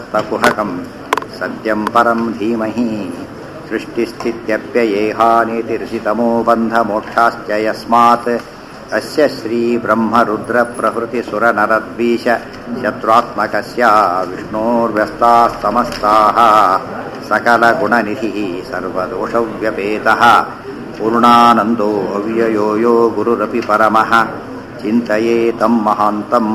सृष्टिस्थित्यप्ययेहानीतिर्षितमोबन्धमोक्षाश्च सत्यं परं धीमहि सृष्टिस्थित्यप्ययेहानीतिर्षितमोबन्धमोक्षाश्च यस्मात् अस्य श्रीब्रह्मरुद्रप्रभृतिसुरनरद्वीष शत्रुआत्मकस्य विष्णोर्व्यस्ताः समस्ताः सकलगुणनिधिः सर्वदोषव्यपेतः पूर्णानन्दो अव्ययो यो ಗುರುರಪಿ ಪರಮಃ ಚಿಂತೆಯೇ ತಮ್ಮ ಮಹಾಂತಂ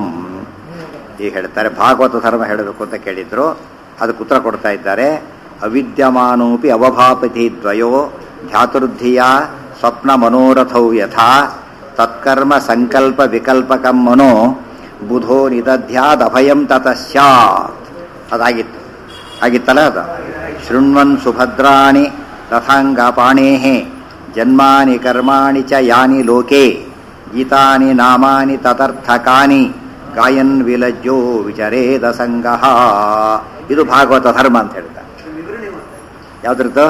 ಈಗ ಹೇಳ್ತಾರೆ ಭಾಗವತ ಧರ್ಮ ಹೇಳಬೇಕು ಅಂತ ಕೇಳಿದ್ರು ಅದಕ್ಕೆ ಉತ್ತರ ಕೊಡ್ತಾ ಇದ್ದಾರೆ ಅವಿದ್ಯಮಾನೋಪಿ ಅವಭಾಪತಿ ದ್ವಯೋ ಧ್ಯಾತುರ್ಧಿಯ ಸ್ವಪ್ನ ಮನೋರಥೌ ಯಥಾ ತತ್ಕರ್ಮ ಸಂಕಲ್ಪ ವಿಕಲ್ಪಕಂ ಮನೋ ಬುಧೋ ನಿದಧ್ಯಾದಭಯಂ ತತಃ ಸ್ಯಾತ್ ಅದಾಗಿತ್ತು ಆಗಿತ್ತಲ್ಲ ಅದು ಶೃಣ್ವನ್ ಸುಭದ್ರಾಣಿ ತಥಾಂಗಪಾಣೇಃ ಜನ್ಮಾನಿ ಕರ್ಮಾಣಿ ಚ ಯಾನಿ ಲೋಕೆ ಗೀತಾನಿ ನಾಮಾನಿ ತದರ್ಥಕಾನಿ ಗಾಯನ್ ವಿಲಜ್ಜೋ ವಿಚರೇದ ಸಂಗಃ ಇದು ಭಾಗವತ ಧರ್ಮ ಅಂತ ಹೇಳ್ತಾರೆ ಯಾವ್ದ್ರದ್ದು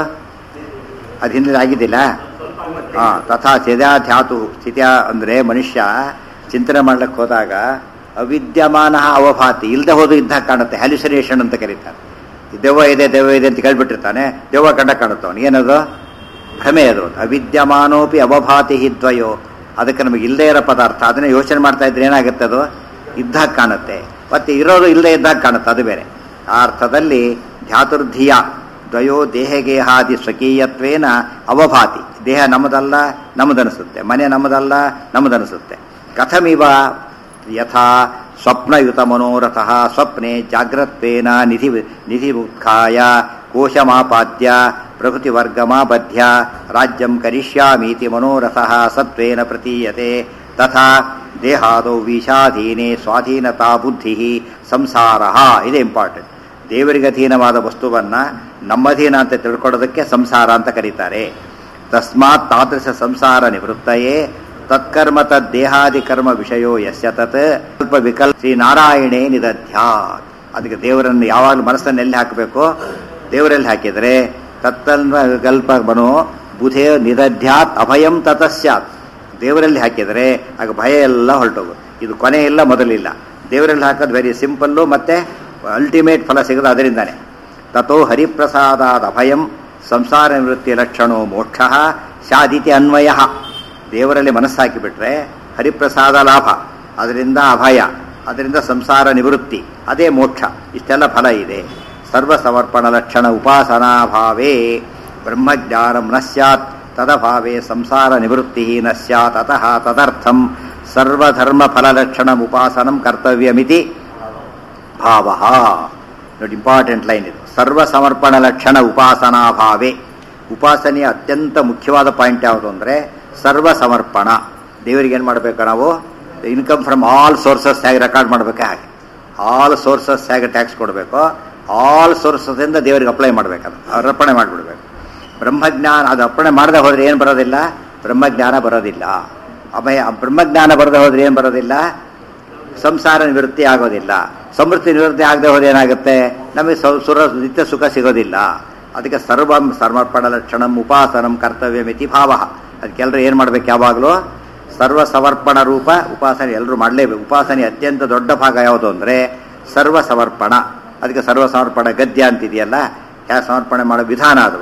ಅದು ಹಿಂದೆ ಆಗಿದ್ದಿಲ್ಲ ಹಾಂ ತಥಾ ಸ್ಥಿತ್ಯಾಧ್ಯಾತು ಸ್ಥಿತ್ಯ ಅಂದರೆ ಮನುಷ್ಯ ಚಿಂತನೆ ಮಾಡ್ಲಿಕ್ಕೆ ಹೋದಾಗ ಅವಿದ್ಯಮಾನ ಅವಭಾತಿ ಇಲ್ಲದೆ ಹೋದು ಇದ್ದ ಕಾಣುತ್ತೆ ಹ್ಯಾಲ್ಯುಸಿನೇಷನ್ ಅಂತ ಕರೀತಾರೆ ದೆವ್ವ ಇದೆ ದೆವ್ವ ಇದೆ ಅಂತ ಕೇಳ್ಬಿಟ್ಟಿರ್ತಾನೆ ದೆವ್ವ ಕಂಡ ಕಾಣುತ್ತವನು ಏನದು ಭ್ರಮೆ ಅದು ಅವಿದ್ಯಮಾನೋಪಿ ಅವಭಾತಿ ದ್ವಯೋ ಅದಕ್ಕೆ ನಮಗೆ ಇಲ್ಲದೇ ಇರೋ ಪದಾರ್ಥ ಅದನ್ನೇ ಯೋಚನೆ ಮಾಡ್ತಾ ಇದ್ರೆ ಏನಾಗುತ್ತೆ ಅದು ಇದ್ದಾಗ ಕಾಣುತ್ತೆ ಮತ್ತೆ ಇರೋದು ಇಲ್ಲದೆ ಇದ್ದಾಗ ಕಾಣುತ್ತೆ ಅದು ಬೇರೆ ಆ ಅರ್ಥದಲ್ಲಿ ಧ್ಯಾತುರ್ಧಿಯ ದ್ವಯೋ ದೇಹಗೇಹಾದಿ ಸ್ವಕೀಯತ್ವೇನ ಅವಭಾತಿ ದೇಹ ನಮ್ಮದಲ್ಲ ನಮ್ಮದನಿಸುತ್ತೆ ಮನೆ ನಮ್ಮದಲ್ಲ ನಮ್ಮದನಿಸುತ್ತೆ ಕಥಮಿವ ಯಥಾ ಸ್ವಪ್ನಯುತ ಮನೋರಥ ಸ್ವಪ್ನೆ ಜಾಗ್ರತ್ವೇನ ನಿಧಿ ನಿಧಿ ಉತ್ಥಾಯ ಕೋಶಮಾಪಾದ್ಯ ಪ್ರಕೃತಿವರ್ಗಮಾಬಧ್ಯ ರಾಜ್ಯಂ ಕರಿಷ್ಯಾಮೀತಿ ಮನೋರಥ ಸತ್ವೇನ ಪ್ರತೀಯತೆ ತಥಾ ದೇಹಾದೌ ವಿಷಾಧೀನೆ ಸ್ವಾಧೀನತಾ ಬುದ್ಧಿ ಸಂಸಾರ ಇದೆ ಇಂಪಾರ್ಟೆಂಟ್ ದೇವರಿಗೆ ಅಧೀನವಾದ ವಸ್ತುವನ್ನ ನಮ್ಮಧೀನ ಅಂತ ತಿಳ್ಕೊಳ್ಳೋದಕ್ಕೆ ಸಂಸಾರ ಅಂತ ಕರೀತಾರೆ ತಸ್ಮಾತ್ ತಾದೃಶ ಸಂಸಾರ ನಿವೃತ್ತಯೇ ತತ್ಕರ್ಮ ತದ್ದೇಹಾದಿ ಕರ್ಮ ವಿಷಯೋ ಯಸ್ಯ ತತ್ ಸ್ವಲ್ಪ ವಿಕಲ್ಪ ಶ್ರೀ ನಾರಾಯಣೇ ನಿದಧ್ಯಾತ್ ಅದಕ್ಕೆ ದೇವರನ್ನು ಯಾವಾಗಲೂ ಮನಸ್ಸನ್ನು ಎಲ್ಲಿ ಹಾಕಬೇಕು ದೇವರಲ್ಲಿ ಹಾಕಿದರೆ ತತ್ತನ್ವ ವಿಕಲ್ಪ ಬನೋ ಬುಧೇ ನಿದಧ್ಯಾತ್ ಅಭಯಂ ತತಸ್ಯಾತ್ ದೇವರಲ್ಲಿ ಹಾಕಿದರೆ ಆಗ ಭಯ ಎಲ್ಲ ಹೊರಟೋಗು ಇದು ಕೊನೆ ಇಲ್ಲ ಮೊದಲಿಲ್ಲ ದೇವರಲ್ಲಿ ಹಾಕೋದು ವೆರಿ ಸಿಂಪಲ್ಲು ಮತ್ತೆ ಅಲ್ಟಿಮೇಟ್ ಫಲ ಸಿಗೋದು ಅದರಿಂದಾನೆ ತಥೋ ಹರಿಪ್ರಸಾದಾದ ಅಭಯಂ ಸಂಸಾರ ನಿವೃತ್ತಿ ಲಕ್ಷಣೋ ಮೋಕ್ಷ ಶಾದಿತಿ ಅನ್ವಯ ದೇವರಲ್ಲಿ ಮನಸ್ಸು ಹಾಕಿಬಿಟ್ರೆ ಹರಿಪ್ರಸಾದ ಲಾಭ ಅದರಿಂದ ಅಭಯ ಅದರಿಂದ ಸಂಸಾರ ನಿವೃತ್ತಿ ಅದೇ ಮೋಕ್ಷ ಇಷ್ಟೆಲ್ಲ ಫಲ ಇದೆ ಸರ್ವ ಸಮರ್ಪಣ ಲಕ್ಷಣ ಉಪಾಸನಾಭಾವೇ ಬ್ರಹ್ಮಜ್ಞಾನಂ ನ ಸ್ಯಾತ್ ತದಭಾವೇ ಸಂಸಾರ ನಿವೃತ್ತಿ ನ ಸ್ಯಾತ್ ಅತಃ ತದರ್ಥಂ ಸರ್ವಧರ್ಮ ಫಲಲಕ್ಷಣ ಉಪಾಸನಂ ಕರ್ತವ್ಯಮಿತಿ ಭಾವ ನೋಡಿ ಇಂಪಾರ್ಟೆಂಟ್ ಲೈನ್ ಇದು ಸರ್ವ ಸಮರ್ಪಣ ಲಕ್ಷಣ ಉಪಾಸನಾಭಾವೇ ಉಪಾಸನೆಯ ಅತ್ಯಂತ ಮುಖ್ಯವಾದ ಪಾಯಿಂಟ್ ಯಾವುದು ಅಂದರೆ ಸರ್ವ ಸಮರ್ಪಣ ದೇವರಿಗೆ ಏನು ಮಾಡಬೇಕು ನಾವು ಇನ್ಕಮ್ ಫ್ರಮ್ ಆಲ್ ಸೋರ್ಸಸ್ ಹೇಗೆ ರೆಕಾರ್ಡ್ ಮಾಡಬೇಕು ಹಾಗೆ ಆಲ್ ಸೋರ್ಸಸ್ ಹೇಗೆ ಟ್ಯಾಕ್ಸ್ ಕೊಡಬೇಕು ಆಲ್ ಸೋರ್ಸಸ್ಸಿಂದ ದೇವರಿಗೆ ಅಪ್ಲೈ ಮಾಡಬೇಕದು ಅರ್ಪಣೆ ಮಾಡಿಬಿಡ್ಬೇಕು ಬ್ರಹ್ಮಜ್ಞಾನ ಅದು ಅರ್ಪಣೆ ಮಾಡದೆ ಹೋದ್ರೆ ಏನು ಬರೋದಿಲ್ಲ ಬ್ರಹ್ಮಜ್ಞಾನ ಬರೋದಿಲ್ಲ ಅಭಯ ಬ್ರಹ್ಮಜ್ಞಾನ ಬರದೆ ಹೋದ್ರೆ ಏನು ಬರೋದಿಲ್ಲ ಸಂಸಾರ ನಿವೃತ್ತಿ ಆಗೋದಿಲ್ಲ ಸಮೃದ್ಧಿ ನಿವೃತ್ತಿ ಆಗದೆ ಹೋದ್ರೆ ಏನಾಗುತ್ತೆ ನಮಗೆ ಸುರ ನಿತ್ಯ ಸುಖ ಸಿಗೋದಿಲ್ಲ ಅದಕ್ಕೆ ಸರ್ವಂ ಸಮರ್ಪಣ ಲಕ್ಷಣಂ ಉಪಾಸನಂ ಕರ್ತವ್ಯ ಮಿತಿ ಭಾವ ಅದಕ್ಕೆಲ್ಲರೂ ಏನು ಮಾಡ್ಬೇಕು ಯಾವಾಗಲೂ ಸರ್ವ ಸಮರ್ಪಣ ರೂಪ ಉಪಾಸನೆ ಎಲ್ಲರೂ ಮಾಡಲೇಬೇಕು ಉಪಾಸನೆ ಅತ್ಯಂತ ದೊಡ್ಡ ಭಾಗ ಯಾವುದು ಅಂದರೆ ಸರ್ವ ಸಮರ್ಪಣ ಅದಕ್ಕೆ ಸರ್ವ ಸಮರ್ಪಣ ಗದ್ಯ ಅಂತಿದೆಯಲ್ಲ ಯಾವ ಸಮರ್ಪಣೆ ಮಾಡೋ ವಿಧಾನ ಅದು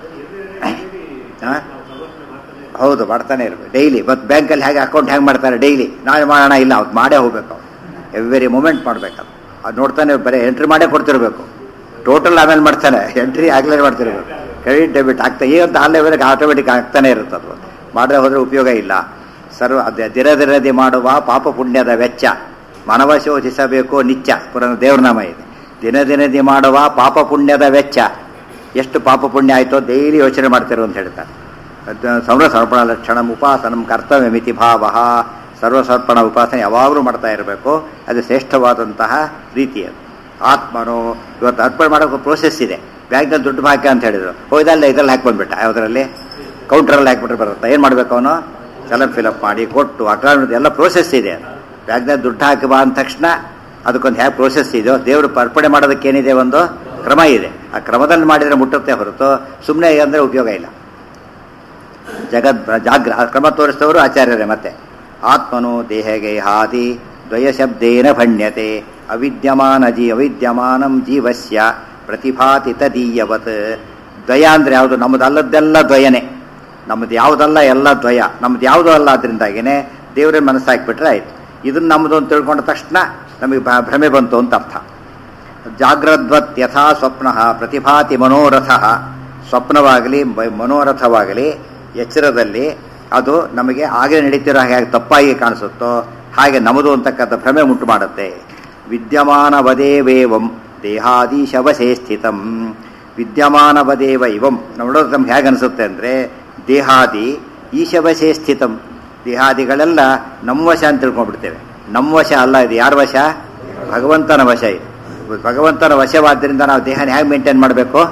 ಹೌದು ಮಾಡ್ತಾನೆ ಇರಬೇಕು ಡೈಲಿ ಮತ್ತು ಬ್ಯಾಂಕಲ್ಲಿ ಹೇಗೆ ಅಕೌಂಟ್ ಹೆಂಗೆ ಮಾಡ್ತಾರೆ ಡೈಲಿ ನಾಳೆ ಮಾಡೋಣ ಇಲ್ಲ ಅವ್ರು ಮಾಡೇ ಹೋಗ್ಬೇಕು ಎವ್ರಿ ಮೂಮೆಂಟ್ ಮಾಡಬೇಕದು ಅದು ನೋಡ್ತಾನೆ ಬರೀ ಎಂಟ್ರಿ ಮಾಡೇ ಕೊಡ್ತಿರ್ಬೇಕು ಟೋಟಲ್ ಆಮೇಲೆ ಮಾಡ್ತಾನೆ ಎಂಟ್ರಿ ಆಗಲೇ ಮಾಡ್ತಿರ್ಬೇಕು ಕ್ರೆಡಿಟ್ ಡೆಬಿಟ್ ಆಗ್ತಾ ಏನಂತ ಆನ್ಲೈನ್ ಆಟೋಮೆಟಿಕ್ ಆಗ್ತಾನೆ ಇರುತ್ತೆ ಅದು ಮಾಡದೆ ಹೋದರೆ ಉಪಯೋಗ ಇಲ್ಲ ಸರ್ವ ಅದೇ ದಿರದಿರದಿ ಮಾಡುವ ಪಾಪ ಪುಣ್ಯದ ವೆಚ್ಚ ಮನವ ಶೋಧಿಸಬೇಕು ನಿತ್ಯ ಪುರಾಣ ದೇವ್ರನಾಮ ಇದೆ ದಿನ ದಿನದಿ ಮಾಡುವ ಪಾಪ ಪುಣ್ಯದ ವೆಚ್ಚ ಎಷ್ಟು ಪಾಪ ಪುಣ್ಯ ಆಯಿತೋ ಡೈಲಿ ಯೋಚನೆ ಮಾಡ್ತಿರು ಅಂತ ಹೇಳ್ತಾರೆ ಸರ್ವ ಸಮರ್ಪಣ ಲಕ್ಷಣ ಉಪಾಸನಂ ಕರ್ತವ್ಯ ಮಿತಿ ಭಾವ ಸರ್ವಸಮರ್ಪಣ ಉಪಾಸನೆ ಯಾವಾಗಲೂ ಮಾಡ್ತಾ ಇರಬೇಕು ಅದು ಶ್ರೇಷ್ಠವಾದಂತಹ ರೀತಿ ಅದು ಆತ್ಮನು ಇವತ್ತು ಅರ್ಪಣೆ ಮಾಡೋಕೆ ಪ್ರೋಸೆಸ್ ಇದೆ ಬ್ಯಾಂಕ್ನಲ್ಲಿ ದುಡ್ಡು ಹಾಕಿ ಅಂತ ಹೇಳಿದ್ರು ಹೋಯ್ದಲ್ಲ ಇದ್ರಲ್ಲಿ ಹಾಕಿ ಬಂದ್ಬಿಟ್ಟ ಯಾವುದರಲ್ಲಿ ಕೌಂಟ್ರಲ್ಲಿ ಹಾಕ್ಬಿಟ್ರೆ ಬರುತ್ತೆ ಏನು ಮಾಡಬೇಕು ಅವನು ಚಲನ್ ಫಿಲಪ್ ಮಾಡಿ ಕೊಟ್ಟು ಅಕೌಂಟ್ ಎಲ್ಲ ಪ್ರೋಸೆಸ್ ಇದೆ ಬ್ಯಾಂಕ್ನಲ್ಲಿ ದುಡ್ಡು ಹಾಕಿ ಬಾ ಅಂದ ತಕ್ಷಣ ಅದಕ್ಕೊಂದು ಹ್ಯಾಕ್ ಪ್ರೋಸೆಸ್ ಇದೆಯೋ ದೇವರು ಅರ್ಪಣೆ ಮಾಡೋದಕ್ಕೆ ಏನಿದೆ ಒಂದು ಕ್ರಮ ಇದೆ ಆ ಕ್ರಮದಲ್ಲಿ ಮಾಡಿದರೆ ಮುಟ್ಟುತ್ತೆ ಹೊರತು ಸುಮ್ಮನೆ ಅಂದರೆ ಉಪಯೋಗ ಇಲ್ಲ ಜಗದ್ ಜಾಗ್ರ ಆ ಕ್ರಮ ತೋರಿಸಿದವರು ಆಚಾರ್ಯರೇ ಮತ್ತೆ ಆತ್ಮನು ದೇಹಗೆ ಹಾದಿ ದ್ವಯ ಶಬ್ದೇನ ಭಣ್ಯತೆ ಅವಿದ್ಯಮಾನ ಜೀ ಅವಿದ್ಯಮಾನಂ ಜೀವಸ್ಯ ಪ್ರತಿಭಾತಿ ತದೀಯವತ್ ದ್ವಯ ಅಂದರೆ ಯಾವುದು ನಮ್ಮದು ಅಲ್ಲದ್ದೆಲ್ಲ ದ್ವಯನೇ ನಮ್ಮದು ಯಾವುದಲ್ಲ ಎಲ್ಲ ದ್ವಯ ನಮ್ದು ಯಾವುದೂ ಅಲ್ಲ ಅದರಿಂದಾಗಿನೇ ದೇವರೇ ಮನಸ್ಸಾಕಿಬಿಟ್ರೆ ಆಯ್ತು ಇದನ್ನು ನಮ್ಮದು ಅಂತ ತಿಳ್ಕೊಂಡ ತಕ್ಷಣ ನಮಗೆ ಭ- ಭ್ರಮೆ ಬಂತು ಅಂತ ಅರ್ಥ ಜಾಗ್ರದ್ವತ್ ಯಥಾ ಸ್ವಪ್ನ ಪ್ರತಿಭಾತಿ ಮನೋರಥ ಸ್ವಪ್ನವಾಗಲಿ ಬ- ಮನೋರಥವಾಗಲಿ ಎಚ್ಚರದಲ್ಲಿ ಅದು ನಮಗೆ ಹಾಗೆ ನಡೀತಿರೋ ಹಾಗೆ ತಪ್ಪಾಗಿ ಕಾಣಿಸುತ್ತೋ ಹಾಗೆ ನಮ್ಮದು ಅಂತಕ್ಕಂಥ ಭ್ರಮೆ ಉಂಟು ಮಾಡುತ್ತೆ ವಿದ್ಯಮಾನವದೇವೇವಂ ದೇಹಾದೀಶವಶೇ ಸ್ಥಿತಂ ವಿದ್ಯಮಾನವದೇವ ಇವಂ ನೋಡೋದು ನಮ್ಗೆ ಹೇಗೆ ಅನಿಸುತ್ತೆ ಅಂದರೆ ದೇಹಾದಿ ಈಶವಶೇ ಸ್ಥಿತಂ ದೇಹಾದಿಗಳೆಲ್ಲ ನಮ್ಮ ವಶ ಅಂತ ತಿಳ್ಕೊಂಡ್ಬಿಡ್ತೇವೆ ನಮ್ಮ ವಶ ಅಲ್ಲ ಇದು ಯಾರ ವಶ ಭಗವಂತನ ವಶ ಇದು ಭಗವಂತನ ವಶವಾದ್ದರಿಂದ ನಾವು ದೇಹನ ಹೇಗೆ ಮೇಂಟೈನ್ ಮಾಡಬೇಕು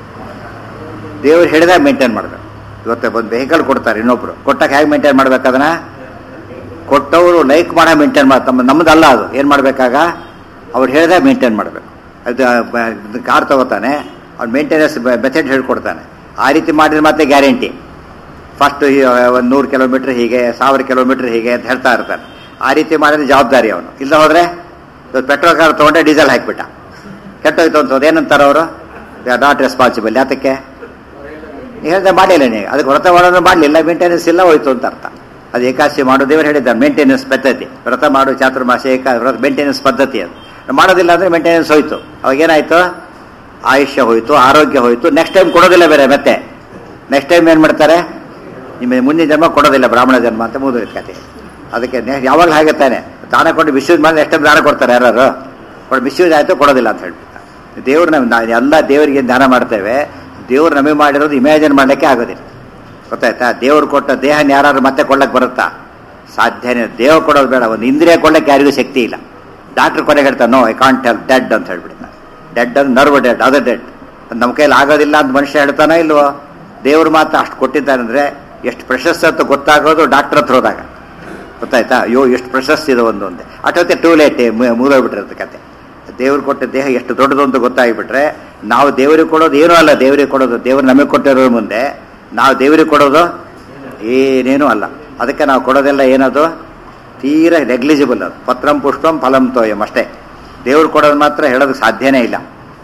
ದೇವ್ರು ಹೇಳಿದಾಗ ಮೇಂಟೈನ್ ಮಾಡಬೇಕು ಇವತ್ತು ಒಂದು ವೆಹಿಕಲ್ ಕೊಡ್ತಾರೆ ಇನ್ನೊಬ್ರು ಕೊಟ್ಟಾಗ ಹೇಗೆ ಮೇಂಟೈನ್ ಮಾಡ್ಬೇಕು ಅದನ್ನ ಕೊಟ್ಟವರು ಲೈಕ್ ಮಾಡೋ ಮೇಂಟೈನ್ ಮಾಡಿ ತಮ್ಮ ನಮ್ಮದಲ್ಲ ಅದು ಏನು ಮಾಡಬೇಕಾಗ ಅವ್ರು ಹೇಳಿದಾಗ ಮೇಂಟೈನ್ ಮಾಡಬೇಕು ಅದು ಕಾರ್ ತಗೋತಾನೆ ಅವ್ನು ಮೇಂಟೆನೆನ್ಸ್ ಮೆಥಡ್ ಹೇಳ್ಕೊಡ್ತಾನೆ ಆ ರೀತಿ ಮಾಡಿದ್ರೆ ಮತ್ತೆ ಗ್ಯಾರಂಟಿ ಫಸ್ಟ್ ಒಂದು ನೂರು ಕಿಲೋಮೀಟ್ರ್ ಹೀಗೆ ಸಾವಿರ ಕಿಲೋಮೀಟ್ರ್ ಹೀಗೆ ಅಂತ ಹೇಳ್ತಾ ಇರ್ತಾನೆ ಆ ರೀತಿ ಮಾಡಿದ್ರೆ ಜವಾಬ್ದಾರಿ ಅವನು ಇಲ್ಲ ಹೋದ್ರೆ ಇವತ್ತು ಪೆಟ್ರೋಲ್ ಕಾರ್ ತೊಗೊಂಡೆ ಡೀಸೆಲ್ ಹಾಕಿಬಿಟ್ಟ ಕೆಟ್ಟೋಯ್ತು ಅಂತ ಹೋದ್ ಏನಂತಾರೆ ಅವರು ದೇ ಆರ್ ನಾಟ್ ರೆಸ್ಪಾನ್ಸಿಬಲ್ ಯಾತಕ್ಕೆ ಹೇಳ್ದೆ ಮಾಡಲಿಲ್ಲ ನೀವು ಅದಕ್ಕೆ ವ್ರತ ಮಾಡೋದು ಮಾಡಲಿಲ್ಲ ಮೇಂಟೆನೆನ್ಸ್ ಇಲ್ಲ ಹೋಯ್ತು ಅಂತ ಅರ್ಥ ಅದು ಏಕಾದಶಿ ಮಾಡೋ ದೇವರು ಹೇಳಿದ್ದಾರೆ ಮೇಂಟೆನೆನ್ಸ್ ಪದ್ಧತಿ ವ್ರತ ಮಾಡು ಚಾತುರ್ಮಾಸ ಏಕ ವ್ರತ ಮೇಂಟೆನೆನ್ಸ್ ಪದ್ಧತಿ ಅದು ಮಾಡೋದಿಲ್ಲ ಅಂದರೆ ಮೇಂಟೆನೆನ್ಸ್ ಹೋಯ್ತು ಅವಾಗ ಏನಾಯ್ತು ಆಯುಷ್ಯ ಹೋಯ್ತು ಆರೋಗ್ಯ ಹೋಯ್ತು ನೆಕ್ಸ್ಟ್ ಟೈಮ್ ಕೊಡೋದಿಲ್ಲ ಬೇರೆ ಮತ್ತೆ ನೆಕ್ಸ್ಟ್ ಟೈಮ್ ಏನು ಮಾಡ್ತಾರೆ ನಿಮಗೆ ಮುಂದಿನ ಜನ್ಮ ಕೊಡೋದಿಲ್ಲ ಬ್ರಾಹ್ಮಣ ಜನ್ಮ ಅಂತ ಮುಗಿದ ಕತೆ ಅದಕ್ಕೆ ನೆ- ಯಾವಾಗಲೂ ಹಾಗೆ ತಾನೆ ದಾನ ಕೊಟ್ಟು ಮಿಸ್ಯೂಸ್ ಮಾಡಿ ನೆಕ್ಸ್ಟ್ ಟೈಮ್ ದಾನ ಕೊಡ್ತಾರೆ ಯಾರು ಕೊಟ್ಟು ಮಿಸ್ಯೂಸ್ ಆಯಿತು ಕೊಡೋದಿಲ್ಲ ಅಂತ ಹೇಳ್ಬಿಟ್ಟು ದೇವ್ರು ನಮ್ ನಾ- ಎಲ್ಲ ದೇವರಿಗೆ ದಾನ ಮಾಡ್ತೇವೆ ದೇವ್ರು ನಮಗೆ ಮಾಡಿರೋದು ಇಮ್ಯಾಜಿನ್ ಮಾಡಲಿಕ್ಕೆ ಆಗೋದಿಲ್ಲ ಗೊತ್ತಾಯ್ತಾ ದೇವ್ರು ಕೊಟ್ಟ ದೇಹನ ಯಾರು ಮತ್ತೆ ಕೊಡ್ಲಕ್ಕೆ ಬರುತ್ತಾ ಸಾಧ್ಯನೇ ದೇವ ಕೊಡೋದು ಬೇಡ ಒಂದು ಇಂದ್ರಿಯ ಕೊಡ್ಲಕ್ಕೆ ಯಾರಿಗೂ ಶಕ್ತಿ ಇಲ್ಲ ಡಾಕ್ಟರ್ ಕೊನೆಗೆ ಹೇಳ್ತಾರೆ no I can't help dead ಅಂತ ಹೇಳ್ಬಿಡ್ತಾನೆ ಡೆಡ್ ಅಂದ್ರೆ ನರ್ವ್ ಡೆಡ್ ಅದು ಡೆಡ್ ನಮ್ಮ ಕೈಯಲ್ಲಿ ಆಗೋದಿಲ್ಲ ಅಂತ ಮನುಷ್ಯ ಹೇಳ್ತಾನೋ ಇಲ್ವೋ ದೇವ್ರು ಮಾತ್ರ ಅಷ್ಟು ಕೊಟ್ಟಿದ್ದಾನಂದ್ರೆ ಎಷ್ಟು ಪ್ರಶಸ್ತಿ ಅಂತ ಗೊತ್ತಾಗೋದು ಡಾಕ್ಟರ್ ಹತ್ರ ಹೋದಾಗ ಗೊತ್ತಾಯ್ತಾ ಅಯ್ಯೋ ಎಷ್ಟು ಪ್ರಶಸ್ತಿ ಇದೆ ಒಂದು ಒಂದೇ ಅಟೋತೆ ಟೂ ಲೇಟ್ ಮುಗಿದೋಗ್ಬಿಟ್ಟಿರುತ್ತೆ ಕತೆ ದೇವ್ರು ಕೊಟ್ಟ ದೇಹ ಎಷ್ಟು ದೊಡ್ಡದು ಅಂತ ಗೊತ್ತಾಗಿಬಿಟ್ರೆ ನಾವು ದೇವರಿಗೆ ಕೊಡೋದು ಏನೂ ಅಲ್ಲ ದೇವರಿಗೆ ಕೊಡೋದು ದೇವ್ರು ನಮಗೆ ಕೊಟ್ಟಿರೋ ಮುಂದೆ ನಾವು ದೇವರಿಗೆ ಕೊಡೋದು ಏನೇನೂ ಅಲ್ಲ ಅದಕ್ಕೆ ನಾವು ಕೊಡೋದೆಲ್ಲ ಏನದು ತೀರ ನೆಗ್ಲಿಜಿಬಲ್ ಅದು ಪತ್ರಂ ಪುಷ್ಪಂ ಫಲಂ ತೋಯಂ ಅಷ್ಟೇ ದೇವ್ರು ಕೊಡೋದು ಮಾತ್ರ ಹೇಳೋದಕ್ಕೆ ಸಾಧ್ಯನೇ ಇಲ್ಲ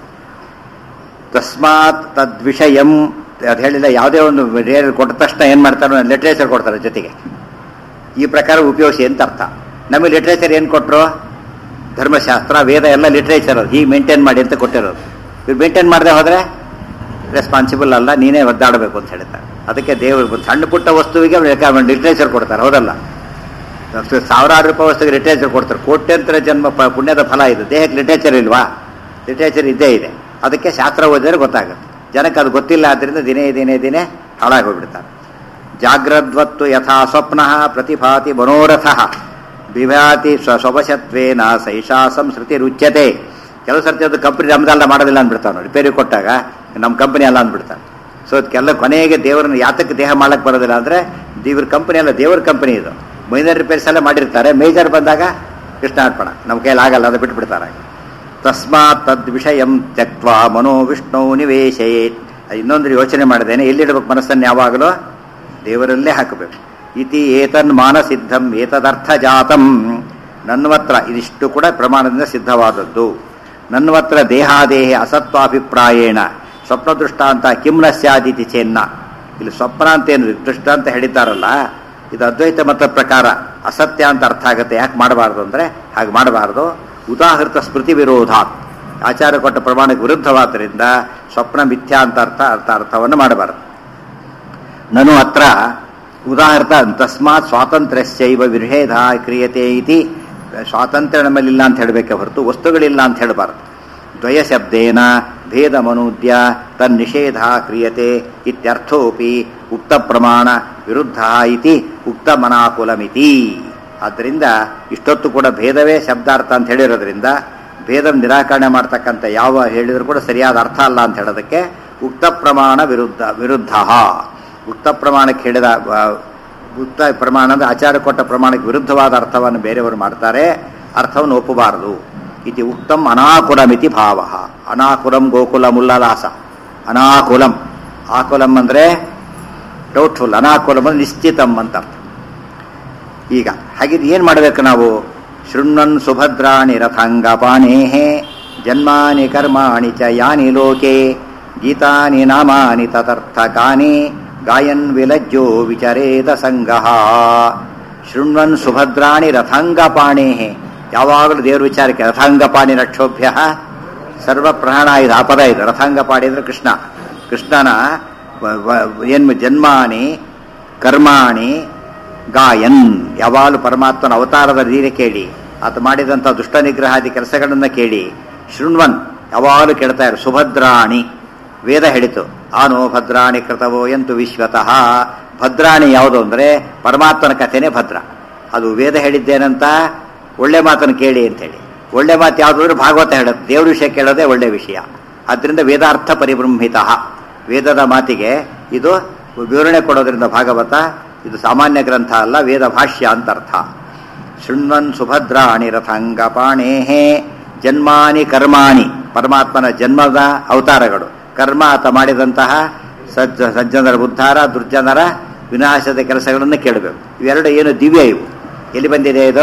ತಸ್ಮಾತ್ ತದ್ವಿಷಯಂ ಅದು ಹೇಳಿಲ್ಲ ಯಾವುದೇ ಒಂದು ರೇರ್ ಕೊಟ್ಟ ತಕ್ಷಣ ಏನು ಮಾಡ್ತಾರೆ ಲಿಟ್ರೇಚರ್ ಕೊಡ್ತಾರೆ ಜೊತೆಗೆ ಈ ಪ್ರಕಾರ ಉಪಯೋಗಿಸಿ ಅಂತ ಅರ್ಥ ನಮಗೆ ಲಿಟ್ರೇಚರ್ ಏನು ಕೊಟ್ಟರು ಧರ್ಮಶಾಸ್ತ್ರ ವೇದ ಎಲ್ಲ ಲಿಟ್ರೇಚರ್ ಅದು ಹೀಗೆ ಮೇಂಟೈನ್ ಮಾಡಿ ಅಂತ ಕೊಟ್ಟಿರೋದು ಇವ್ರು ಮೇಂಟೈನ್ ಮಾಡದೆ ಹೋದರೆ ರೆಸ್ಪಾನ್ಸಿಬಲ್ ಅಲ್ಲ ನೀನೇ ಒದ್ದಾಡಬೇಕು ಅಂತ ಹೇಳ್ತಾರೆ ಅದಕ್ಕೆ ದೇವರು ಒಂದು ಸಣ್ಣ ಪುಟ್ಟ ವಸ್ತುವಿಗೆ ಲಿಟ್ರೇಚರ್ ಕೊಡ್ತಾರೆ ಹೌದಲ್ಲ ಅಷ್ಟು ಸಾವಿರಾರು ರೂಪಾಯಿ ವಸ್ತುಗೆ ಲಿಟ್ರೇಚರ್ ಕೊಡ್ತಾರೆ ಕೋಟ್ಯಂತರ ಜನ್ಮ ಪ- ಪುಣ್ಯದ ಫಲ ಇದು ದೇಹಕ್ಕೆ ಲಿಟ್ರೇಚರ್ ಇಲ್ವಾ ಲಿಟ್ರೇಚರ್ ಇದ್ದೇ ಇದೆ ಅದಕ್ಕೆ ಶಾಸ್ತ್ರ ಓದಿದ್ರೆ ಗೊತ್ತಾಗುತ್ತೆ ಜನಕ್ಕೆ ಅದು ಗೊತ್ತಿಲ್ಲ ಆದ್ದರಿಂದ ದಿನೇ ದಿನೇ ದಿನೇ ಹಾಳಾಗಿ ಹೋಗ್ಬಿಡ್ತಾರೆ ಜಾಗ್ರದ್ವತ್ತು ಯಥಾ ಸ್ವಪ್ನ ಪ್ರತಿಭಾತಿ ಮನೋರಥ ವಿಭಾತಿ ಸ್ವ ಸ್ವವಶತ್ವೇನ ಸೈಷಾ ಸಂಸ್ಕೃತಿ ರುಚ್ಯತೆ ಕೆಲವು ಸರ್ತಿ ಅದು ಕಂಪ್ನಿ ನಮ್ದಲ್ಲ ಮಾಡೋದಿಲ್ಲ ಅಂದ್ಬಿಡ್ತಾವೆ ರಿಪೇರಿ ಕೊಟ್ಟಾಗ ನಮ್ಮ ಕಂಪನಿ ಅಲ್ಲ ಅಂದ್ಬಿಡ್ತಾನೆ ಸೊ ಅದಕ್ಕೆಲ್ಲ ಕೊನೆಗೆ ದೇವರನ್ನ ಯಾತಕ್ಕೆ ದೇಹ ಮಾಡಕ್ಕೆ ಬರೋದಿಲ್ಲ ಅಂದರೆ ದೇವ್ರ ಕಂಪನಿ ಅಲ್ಲ ದೇವ್ರ ಕಂಪನಿ ಇದು ಮೈನರ್ ರಿಪೇರ್ಸ್ ಎಲ್ಲ ಮಾಡಿರ್ತಾರೆ ಮೇಜರ್ ಬಂದಾಗ ಕೃಷ್ಣಾರ್ಪಣ ನಮ್ಮ ಕೈಯಲ್ಲಿ ಆಗಲ್ಲ ಅದು ಬಿಟ್ಬಿಡ್ತಾರೆ ತಸ್ಮಾತ್ ತದ್ ವಿಷಯಂ ತ್ಯಕ್ವಾ ಮನೋ ವಿಷ್ಣು ನಿವೇಶಯೇತ್ ಇನ್ನೊಂದು ಯೋಚನೆ ಮಾಡಿದ್ದೇನೆ ಎಲ್ಲಿಡ್ಬೇಕು ಮನಸ್ಸನ್ನು ಯಾವಾಗಲೂ ದೇವರಲ್ಲೇ ಹಾಕಬೇಕು ಇತಿ ಏತನ್ ಮಾನಸಿದ್ಧಂ ಏತದರ್ಥ ಜಾತಂ ನನ್ವತ್ರ ಇದಿಷ್ಟು ಕೂಡ ಪ್ರಮಾಣದಿಂದ ಸಿದ್ಧವಾದದ್ದು ನನ್ವತ್ರ ದೇಹಾದೇಹಿ ಅಸತ್ವಾಭಿಪ್ರಾಯೇಣ ಸ್ವಪ್ನ ದೃಷ್ಟಾಂತ ಕಿಮ್ನ ಸ್ಯಾದಿತಿ ಚೆನ್ನ ಇಲ್ಲಿ ಸ್ವಪ್ನ ಅಂತ ಏನು ದೃಷ್ಟ ಅಂತ ಹೇಳಿದ್ದಾರಲ್ಲ ಇದು ಅದ್ವೈತ ಮತ ಪ್ರಕಾರ ಅಸತ್ಯ ಅಂತ ಅರ್ಥ ಆಗುತ್ತೆ ಯಾಕೆ ಮಾಡಬಾರ್ದು ಅಂದರೆ ಹಾಗೆ ಮಾಡಬಾರ್ದು ಉದಾಹೃತ ಸ್ಮೃತಿ ವಿರೋಧಾತ್ ಆಚಾರ ಕೊಟ್ಟ ಪ್ರಮಾಣಕ್ಕೆ ವಿರುದ್ಧವಾದ್ದರಿಂದ ಸ್ವಪ್ನ ಮಿಥ್ಯಾ ಅಂತ ಅರ್ಥ ಅರ್ಥ ಅರ್ಥವನ್ನು ಮಾಡಬಾರದು ನನು ಅತ್ರ ಉದಾಹರಣ ತಸ್ಮಾತ್ ಸ್ವಾತಂತ್ರ್ಯಸ್ಯೈವ ವಿಭೇದ ಕ್ರಿಯತೆ ಇತಿ ಸ್ವಾತಂತ್ರ್ಯ ನಮ್ಮಲ್ಲಿಲ್ಲ ಅಂತ ಹೇಳಬೇಕೆ ಹೊರತು ವಸ್ತುಗಳಿಲ್ಲ ಅಂತ ಹೇಳಬಾರದು ದ್ವಯ ಶಬ್ದೇನ ಭೇದ ಮನೂದ್ಯ ತನ್ನಿಷೇಧ ಕ್ರಿಯತೆ ಇತ್ಯರ್ಥೋಪಿ ಉಕ್ತ ಪ್ರಮಾಣ ವಿರುದ್ಧ ಇತಿ ಉಕ್ತ ಮನಾಕುಲಮಿತಿ ಆದ್ದರಿಂದ ಇಷ್ಟೊತ್ತು ಕೂಡ ಭೇದವೇ ಶಬ್ದಾರ್ಥ ಅಂತ ಹೇಳಿರೋದ್ರಿಂದ ಭೇದ ನಿರಾಕರಣೆ ಮಾಡ್ತಕ್ಕಂಥ ಯಾವ ಹೇಳಿದ್ರು ಕೂಡ ಸರಿಯಾದ ಅರ್ಥ ಅಲ್ಲ ಅಂತ ಹೇಳೋದಕ್ಕೆ ಉಕ್ತ ಪ್ರಮಾಣ ವಿರುದ್ಧ ವಿರುದ್ಧ ಉಕ್ತ ಪ್ರಮಾಣಕ್ಕೆ ಹೇಳಿದ ಆ, ಉಕ್ತ ಪ್ರಮಾಣ ಅಂದ್ರೆ ಆಚಾರ ಕೊಟ್ಟ ಪ್ರಮಾಣಕ್ಕೆ ವಿರುದ್ಧವಾದ ಅರ್ಥವನ್ನು ಬೇರೆಯವರು ಮಾಡ್ತಾರೆ ಅರ್ಥವನ್ನು ಒಪ್ಪಬಾರದು ಇತಿ ಉಕ್ತಂ ಅನಾಕುಲಮಿತಿ ಭಾವ ಅನಾಕುಲಂ ಗೋಕುಲಂ ಉಲ್ಲಾಸ ಅನಾಕುಲಂ ಆಕುಲಂ ಅಂದರೆ ಡೌಟ್ಫುಲ್ ಅನಾಕುಲಂ ಅಂದ್ರೆ ನಿಶ್ಚಿತಂ ಅಂತ ಅರ್ಥ ಈಗ ಹಾಗಿದ್ದು ಏನು ಮಾಡಬೇಕು ನಾವು ಶೃಣ್ವನ್ ಸುಭದ್ರಾಣಿ ರಥಾಂಗಪಾಣೇಃ ಜನ್ಮಾನಿ ಕರ್ಮಾಣಿ ಚ ಯಾನಿ ಲೋಕೆ ಗೀತಾನಿ ನಾಮಾನಿ ತದರ್ಥಕಾನಿ ಗಾಯನ್ ವಿಲಜ್ಜೋ ವಿಚರೇತ ಸಂಗಃ ಶೃಣ್ವನ್ ಸುಭದ್ರಾಣಿ ರಥಾಂಗಪಾಣೇಃ ಯಾವಾಗಲೂ ದೇವ್ರ ವಿಚಾರಕ್ಕೆ ರಥಾಂಗಪಾಣಿ ರಕ್ಷೋಭ್ಯ ಸರ್ವ ಪ್ರಾಣ ಇದು ಆ ಪದ ಇದು ರಥಾಂಗಪಾಣಿ ಅಂದ್ರೆ ಕೃಷ್ಣ ಕೃಷ್ಣನ ವ- ವ- ಏನ್ ಜನ್ಮಾನಿ ಕರ್ಮಾಣಿ ಗಾಯನ್ ಯಾವಾಗಲೂ ಪರಮಾತ್ಮನ ಅವತಾರದ ನೀರೇ ಕೇಳಿ ಆತ ಮಾಡಿದಂಥ ದುಷ್ಟ ನಿಗ್ರಹಾದಿ ಕೆಲಸಗಳನ್ನ ಕೇಳಿ ಶೃಣ್ವನ್ ಯಾವಾಗಲೂ ಕೇಳ್ತಾ ಇರು ಸುಭದ್ರಾಣಿ ವೇದ ಹೇಳಿತು ಆನೋ ಭದ್ರಾಣಿ ಕೃತವೋ ಎಂತು ವಿಶ್ವತಃ ಭದ್ರಾಣಿ ಯಾವುದು ಅಂದ್ರೆ ಪರಮಾತ್ಮನ ಕಥೆನೇ ಭದ್ರ ಅದು ವೇದ ಹೇಳಿದ್ದೇನಂತ ಒಳ್ಳೆ ಮಾತನ್ನು ಕೇಳಿ ಅಂತೇಳಿ ಒಳ್ಳೆ ಮಾತು ಯಾವುದು ಅಂದ್ರೆ ಭಾಗವತ ಹೇಳುತ್ತೆ ದೇವ್ರ ವಿಷಯ ಕೇಳೋದೇ ಒಳ್ಳೆ ವಿಷಯ ಆದ್ರಿಂದ ವೇದಾರ್ಥ ಪರಿಬ್ರಹ್ಮಿತ ವೇದದ ಮಾತಿಗೆ ಇದು ವಿವರಣೆ ಕೊಡೋದ್ರಿಂದ ಭಾಗವತ ಇದು ಸಾಮಾನ್ಯ ಗ್ರಂಥ ಅಲ್ಲ ವೇದ ಭಾಷ್ಯ ಅಂತ ಅರ್ಥ ಶೃಣ್ವನ್ ಸುಭದ್ರಾಣಿ ರಥಾಂಗಪಾಣೇಃ ಜನ್ಮಾನಿ ಕರ್ಮಾಣಿ ಪರಮಾತ್ಮನ ಜನ್ಮದ ಅವತಾರಗಳು ಕರ್ಮ ಆತ ಮಾಡಿದಂತಹ ಸಜ್ಜ ಸಜ್ಜನರ ಉದ್ಧಾರ ದುರ್ಜನರ ವಿನಾಶದ ಕೆಲಸಗಳನ್ನು ಕೇಳಬೇಕು ಇವೆರಡು ಏನು ದಿವ್ಯ ಇವು ಎಲ್ಲಿ ಬಂದಿದೆ ಇದು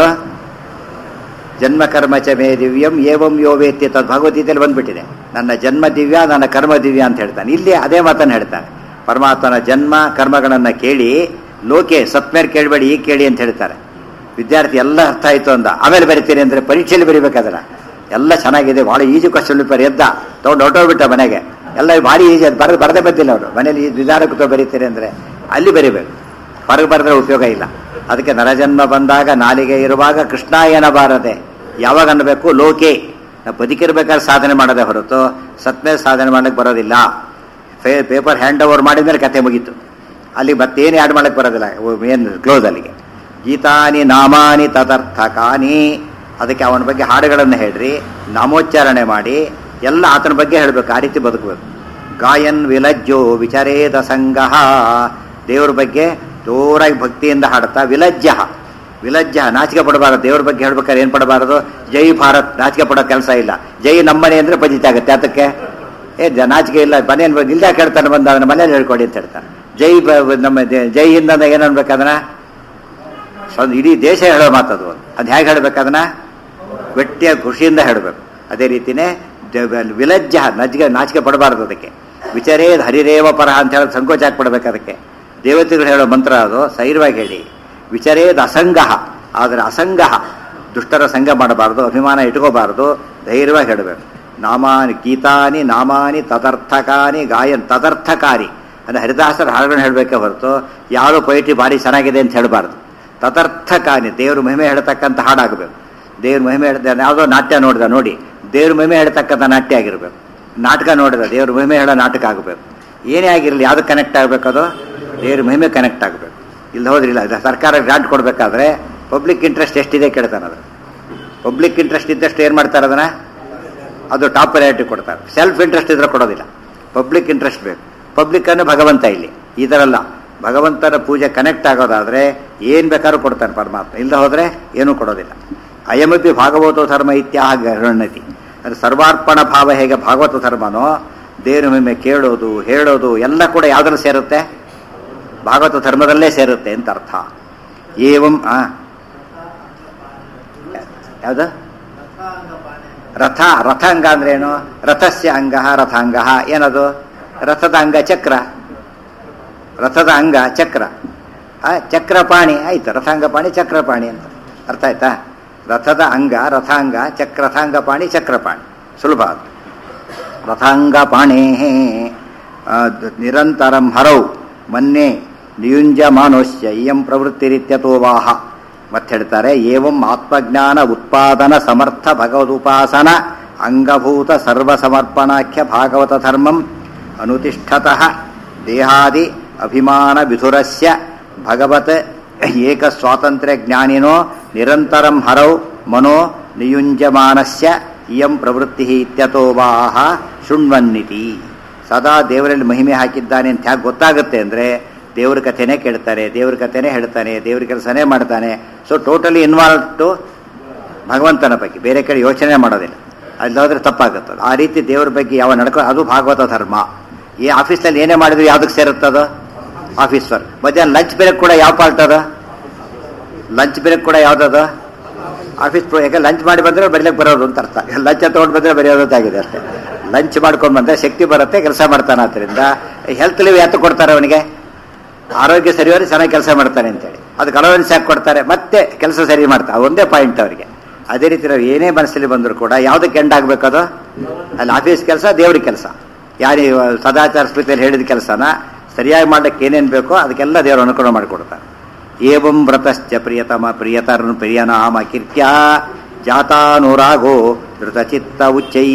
ಜನ್ಮ ಕರ್ಮ ಚ ಮೇ ದಿವ್ಯಂ ಏವಂ ಯೋ ವೇತ್ತಿ ತದ್ ಭಗವದ್ಗೀತೆಯಲ್ಲಿ ಬಂದ್ಬಿಟ್ಟಿದೆ ನನ್ನ ಜನ್ಮ ದಿವ್ಯ ನನ್ನ ಕರ್ಮ ದಿವ್ಯ ಅಂತ ಹೇಳ್ತಾನೆ ಇಲ್ಲಿ ಅದೇ ಮಾತನ್ನು ಹೇಳ್ತಾನೆ ಪರಮಾತ್ಮನ ಜನ್ಮ ಕರ್ಮಗಳನ್ನು ಕೇಳಿ ಲೋಕೆ ಸತ್ಮೇಲೆ ಕೇಳಬೇಡಿ ಈಗ ಕೇಳಿ ಅಂತ ಹೇಳ್ತಾರೆ ವಿದ್ಯಾರ್ಥಿ ಎಲ್ಲ ಅರ್ಥ ಆಯ್ತು ಅಂದ ಆಮೇಲೆ ಬರಿತೀನಿ ಅಂದ್ರೆ ಪರೀಕ್ಷೆಯಲ್ಲಿ ಬರಿಬೇಕಾದ್ರೆ ಎಲ್ಲ ಚೆನ್ನಾಗಿದೆ ಭಾಳ ಈಜು ಕ್ವಶನ್ ಪೇಪರ್ ಎದ್ದ ತಗೊಂಡು ಹೊರಟೋಗ್ಬಿಟ್ಟ ಮನೆಗೆ ಎಲ್ಲ ಭಾರಿ ಈಜಿ ಅದು ಬರೆದು ಬರದೇ ಬಂದಿಲ್ಲ ಅವರು ಮನೇಲಿ ಈ ನಿಧಾನಕ್ಕೆ ಬರೀತೀರಿ ಅಂದ್ರೆ ಅಲ್ಲಿ ಬರಿಬೇಕು ಹೊರಗೆ ಬರೆದ್ರೆ ಉಪಯೋಗ ಇಲ್ಲ ಅದಕ್ಕೆ ನರಜನ್ಮ ಬಂದಾಗ ನಾಲಿಗೆ ಇರುವಾಗ ಕೃಷ್ಣ ಏನಬಾರದೆ ಯಾವಾಗ ಅನ್ನಬೇಕು ಲೋಕೆ ನಾವು ಬದುಕಿರ್ಬೇಕಾದ್ರೆ ಸಾಧನೆ ಮಾಡೋದೇ ಹೊರತು ಸತ್ಮೇಲೆ ಸಾಧನೆ ಮಾಡಕ್ಕೆ ಬರೋದಿಲ್ಲ ಫೇ- ಪೇಪರ್ ಹ್ಯಾಂಡ್ ಓವರ್ ಮಾಡಿದ್ಮೇಲೆ ಕತೆ ಮುಗೀತು ಅಲ್ಲಿ ಮತ್ತೇನು ಆ್ಯಡ್ ಮಾಡಕ್ಕೆ ಬರೋದಿಲ್ಲ ಏನು ಕ್ಲೋಸ್ ಅಲ್ಲಿಗೆ ಗೀತಾನಿ ನಾಮಾನಿ ತದರ್ಥಕಾನಿ ಅದಕ್ಕೆ ಅವನ ಬಗ್ಗೆ ಹಾಡುಗಳನ್ನು ಹೇಳ್ರಿ ನಾಮೋಚ್ಚಾರಣೆ ಮಾಡಿ ಎಲ್ಲ ಆತನ ಬಗ್ಗೆ ಹೇಳಬೇಕು ಆ ರೀತಿ ಬದುಕಬೇಕು ಗಾಯನ್ ವಿಲಜ್ಜೋ ವಿಚರೇತ ಸಂಗಹ ದೇವ್ರ ಬಗ್ಗೆ ಜೋರಾಗಿ ಭಕ್ತಿಯಿಂದ ಹಾಡುತ್ತಾ ವಿಲಜ್ಜ ವಿಲಜ್ಜ ನಾಚಿಕೆ ಪಡಬಾರದು ದೇವ್ರ ಬಗ್ಗೆ ಹೇಳ್ಬೇಕಾದ್ರೆ ಏನು ಪಡಬಾರದು ಜೈ ಭಾರತ್ ನಾಚಿಕೆ ಪಡೋ ಕೆಲಸ ಇಲ್ಲ ಜೈ ನಮ್ಮನೆ ಅಂದ್ರೆ ಪಜಿತ ಆಗುತ್ತೆ ಅದಕ್ಕೆ ಏ ಜ- ನಾಚಿಕೆ ಇಲ್ಲ ಮನೇಲಿ ಇಲ್ದ ಕೇಳ್ತಾನೆ ಬಂದ ಅದನ್ನ ಮನೇಲಿ ಹೇಳ್ಕೊಡಿ ಅಂತ ಹೇಳ್ತಾನೆ ಜೈ ಬ- ನಮ್ಮ ದೇ- ಜೈ ಹಿಂದ ಏನು ಅನ್ಬೇಕದನ್ನ ಸ್ವಂತ ಇಡೀ ದೇಶ ಹೇಳೋ ಮಾತದು ಅದು ಹೇಗೆ ಹೇಳ್ಬೇಕದನ್ನ ಗಟ್ಟಿಯ ಖುಷಿಯಿಂದ ಹೇಳಬೇಕು ಅದೇ ರೀತಿನೇ ದ- ವಿಲಜ್ಜ ನಜ್ಗೆ ನಾಚಿಕೆ ಪಡಬಾರದು ಅದಕ್ಕೆ ವಿಚರೇದ್ ಹರಿರೇವ ಪರಹ ಅಂತ ಹೇಳೋದು ಸಂಕೋಚ ಹಾಕಿ ಪಡ್ಬೇಕು ಅದಕ್ಕೆ ದೇವತೆಗಳು ಹೇಳೋ ಮಂತ್ರ ಅದು ಸೈರ್ವಾಗಿ ಹೇಳಿ ವಿಚರೇದ್ ಅಸಂಗಹ ಆದರೆ ಅಸಂಗಹ ದುಷ್ಟರ ಸಂಘ ಮಾಡಬಾರದು ಅಭಿಮಾನ ಇಟ್ಕೋಬಾರದು ಧೈರ್ಯವಾಗಿ ಹೇಳಬೇಕು ನಾಮಾನಿ ಗೀತಾನಿ ನಾಮಾನಿ ತದರ್ಥಕಾನಿ ಗಾಯನ್ ತದರ್ಥಕಾರಿ ಅಂದರೆ ಹರಿದಾಸರ ಹಾಡುಗಳನ್ನ ಹೇಳಬೇಕೆ ಹೊರತು ಯಾರು ಪೊಯಿಟ್ರಿ ಭಾರಿ ಚೆನ್ನಾಗಿದೆ ಅಂತ ಹೇಳಬಾರ್ದು ತದರ್ಥಕಾನಿ ದೇವ್ರ ಮಹಿಮೆ ಹೇಳ್ತಕ್ಕಂಥ ಹಾಡಾಗಬೇಕು ದೇವ್ರ ಮಹಿಮೆ ಹೇಳ್ದ ಯಾವುದೋ ನಾಟ್ಯ ನೋಡಿದ ನೋಡಿ ದೇವ್ರ ಮಹಿಮೆ ಹೇಳ್ತಕ್ಕಂಥ ನಾಟ್ಯ ಆಗಿರ್ಬೇಕು ನಾಟಕ ನೋಡಿದ ದೇವ್ರ ಮಹಿಮೆ ಹೇಳೋ ನಾಟಕ ಆಗಬೇಕು ಏನೇ ಆಗಿರಲಿ ಯಾವ್ದು ಕನೆಕ್ಟ್ ಆಗಬೇಕು ಅದು ದೇವ್ರ ಮಹಿಮೆ ಕನೆಕ್ಟ್ ಆಗಬೇಕು ಇಲ್ಲ ಹೋದ್ರಿಲ್ಲ ಇದು ಸರ್ಕಾರ ಗ್ರಾಂಟ್ ಕೊಡಬೇಕಾದ್ರೆ ಪಬ್ಲಿಕ್ ಇಂಟ್ರೆಸ್ಟ್ ಎಷ್ಟಿದೆ ಕೇಳ್ತಾನೆ ಅದು ಪಬ್ಲಿಕ್ ಇಂಟ್ರೆಸ್ಟ್ ಇದ್ದಷ್ಟು ಏನು ಮಾಡ್ತಾರೆ ಅದನ್ನ ಅದು ಟಾಪ್ ಪ್ರಯಾರಿಟಿ ಕೊಡ್ತಾರೆ ಸೆಲ್ಫ್ ಇಂಟ್ರೆಸ್ಟ್ ಇದ್ರೆ ಕೊಡೋದಿಲ್ಲ ಪಬ್ಲಿಕ್ ಇಂಟ್ರೆಸ್ಟ್ ಬೇಕು ಪಬ್ಲಿಕ್ ಅನ್ನು ಭಗವಂತ ಇಲ್ಲಿ ಈ ಥರ ಅಲ್ಲ ಭಗವಂತನ ಪೂಜೆ ಕನೆಕ್ಟ್ ಆಗೋದಾದ್ರೆ ಏನು ಬೇಕಾದ್ರೂ ಕೊಡ್ತಾನೆ ಪರಮಾತ್ಮ ಇಲ್ಲದೆ ಹೋದರೆ ಏನೂ ಕೊಡೋದಿಲ್ಲ ಅಯಮಪಿ ಭಾಗವತೋ ಧರ್ಮ ಇತ್ಯಾಹ ಗಣತಿ ಅಂದರೆ ಸರ್ವಾರ್ಪಣ ಭಾವ ಹೇಗೆ ಭಾಗವತ ಧರ್ಮನೋ ದೇವ್ರ ಮಹಿಮೆ ಕೇಳೋದು ಹೇಳೋದು ಎಲ್ಲ ಕೂಡ ಯಾವುದ್ರಲ್ಲಿ ಸೇರುತ್ತೆ ಭಾಗವತ ಧರ್ಮದಲ್ಲೇ ಸೇರುತ್ತೆ ಅಂತ ಅರ್ಥ ಏವಂ ಆ ಯಾವುದು ರಥ ರಥಾಂಗ ಅಂದ್ರೆ ಏನು ರಥಸ್ಯ ಅಂಗ ರಥಾಂಗ ಏನದು ರಥದ ಅಂಗ ಚಕ್ರ ರಥದ ಅಂಗ ಚಕ್ರ ಆ ಚಕ್ರಪಾಣಿ ಆಯ್ತು ರಥಾಂಗಪಾಣಿ ಚಕ್ರಪಾಣಿ ಅಂತ ಅರ್ಥ ಆಯ್ತಾ ರಥದ ಅಂಗ ರಥಾಂಗ ಚಕ್ರ ರಥಾಂಗಪಾಣಿ ಚಕ್ರಪಾಣಿ ಸುಲಭ ಅದು ರಥಾಂಗಪಾಣೇ ನಿರಂತರಂ ಹರೌ ಮನ್ನೆ ನಿಯುಂಜಮಾನೋಶ್ಯ ಇಯಂ ಪ್ರವೃತ್ತಿರಿತ್ಯತೋ ವಾಹ ಮತ್ತೆ ಹೇಳ್ತಾರೆ ಏವಂ ಆತ್ಮಜ್ಞಾನ ಉತ್ಪಾದನ ಸಮರ್ಥ ಭಗವದುಪಾಸನ ಅಂಗಭೂತ ಸರ್ವಸಮರ್ಪಣಾಖ್ಯ ಭಾಗವತ ಧರ್ಮಂ ಅನುತಿಷ್ಠತಃ ದೇಹಾದಿ ಅಭಿಮಾನ ವಿಧುರಸ್ಯ ಭಗವತ್ ಏಕ ಸ್ವಾತಂತ್ರ್ಯ ಜ್ಞಾನಿನೋ ನಿರಂತರಂ ಹರೌ ಮನೋ ನಿಯುಂಜಮಾನಸ್ಯ ಇಯಂ ಪ್ರವೃತ್ತಿ ಇತ್ಯತೋ ವಾಹ ಶೃಣ್ವನ್ನಿತಿ ಸದಾ ದೇವರಲ್ಲಿ ಮಹಿಮೆ ಹಾಕಿದ್ದಾನೆ ಅಂತ ಹೇಗೆ ಗೊತ್ತಾಗುತ್ತೆ ಅಂದರೆ ದೇವ್ರ ಕಥೆನೇ ಕೇಳ್ತಾರೆ ದೇವ್ರ ಕಥೆನೇ ಹೇಳ್ತಾನೆ ದೇವ್ರ ಕೆಲಸನೇ ಮಾಡ್ತಾನೆ ಸೊ ಟೋಟಲಿ ಇನ್ವಾಲ್ವ್ ಟು ಭಗವಂತನ ಬಗ್ಗೆ ಬೇರೆ ಕಡೆ ಯೋಚನೆ ಮಾಡೋದಿಲ್ಲ ಅಲ್ಲಿ ಹೋದ್ರೆ ತಪ್ಪಾಗುತ್ತೆ ಆ ರೀತಿ ದೇವ್ರ ಬಗ್ಗೆ ಯಾವ ನಡ್ಕೊ ಅದು ಭಾಗವತ ಧರ್ಮ ಈ ಆಫೀಸಲ್ಲಿ ಏನೇ ಮಾಡಿದ್ರು ಯಾವ್ದಕ್ಕೆ ಸೇರುತ್ತದು ಆಫೀಸ್ ವರ್ಕ್ ಮಧ್ಯಾಹ್ನ ಲಂಚ್ ಬ್ರೇಕ್ ಕೂಡ ಯಾವ ಪಾರ್ಟ್ ಅದು ಲಂಚ್ ಬ್ರೇಕ್ ಕೂಡ ಯಾವ್ದದು ಆಫೀಸ್ ಪ್ರೋ ಯಾಕೆ ಲಂಚ್ ಮಾಡಿ ಬಂದರೆ ಬರೀಲಿಕ್ಕೆ ಬರೋದು ಅಂತ ಅರ್ಥ ಲಂಚ್ ತೊಗೊಂಡು ಬಂದರೆ ಬರೆಯೋದು ಅಂತಾಗಿದೆ ಅಷ್ಟೇ ಲಂಚ್ ಮಾಡ್ಕೊಂಡು ಬಂದರೆ ಶಕ್ತಿ ಬರುತ್ತೆ ಕೆಲಸ ಮಾಡ್ತಾನೆ ಆದ್ದರಿಂದ ಹೆಲ್ತ್ ಲೀವ್ ಯಾತ ಕೊಡ್ತಾರೆ ಅವನಿಗೆ ಆರೋಗ್ಯ ಸರಿ ಹೋದ್ರೆ ಚೆನ್ನಾಗಿ ಕೆಲಸ ಮಾಡ್ತಾನೆ ಅಂತೇಳಿ ಅದಕ್ಕೆ ಅಲವೆನ್ಸ್ ಯಾಕೆ ಕೊಡ್ತಾರೆ ಮತ್ತೆ ಕೆಲಸ ಸರಿ ಮಾಡ್ತಾರೆ ಒಂದೇ ಪಾಯಿಂಟ್ ಅವರಿಗೆ ಅದೇ ರೀತಿ ನಾವು ಏನೇ ಮನಸ್ಸಲ್ಲಿ ಬಂದರೂ ಕೂಡ ಯಾವುದಕ್ಕೆ ಎಂಡ್ ಆಗಬೇಕದು ಅಲ್ಲಿ ಆಫೀಸ್ ಕೆಲಸ ದೇವ್ರ ಕೆಲಸ ಯಾರು ಈ ಸದಾಚಾರ ಸ್ಮೃತಿಯಲ್ಲಿ ಹೇಳಿದ ಕೆಲಸನ ಸರಿಯಾಗಿ ಮಾಡಕ್ಕೆ ಏನೇನು ಬೇಕೋ ಅದಕ್ಕೆಲ್ಲ ದೇವರು ಅನುಕೂಲ ಮಾಡಿಕೊಡ್ತಾರೆ ಏವಂ ವ್ರತಶ್ಚ ಪ್ರಿಯತಮ ಪ್ರಿಯತರನ್ ಪ್ರಿಯನಾಮ ಕೀರ್ತ್ಯ ಜಾತಾನುರಾಗೋ ಧೃತಚಿತ್ತ ಉಚ್ಚೈ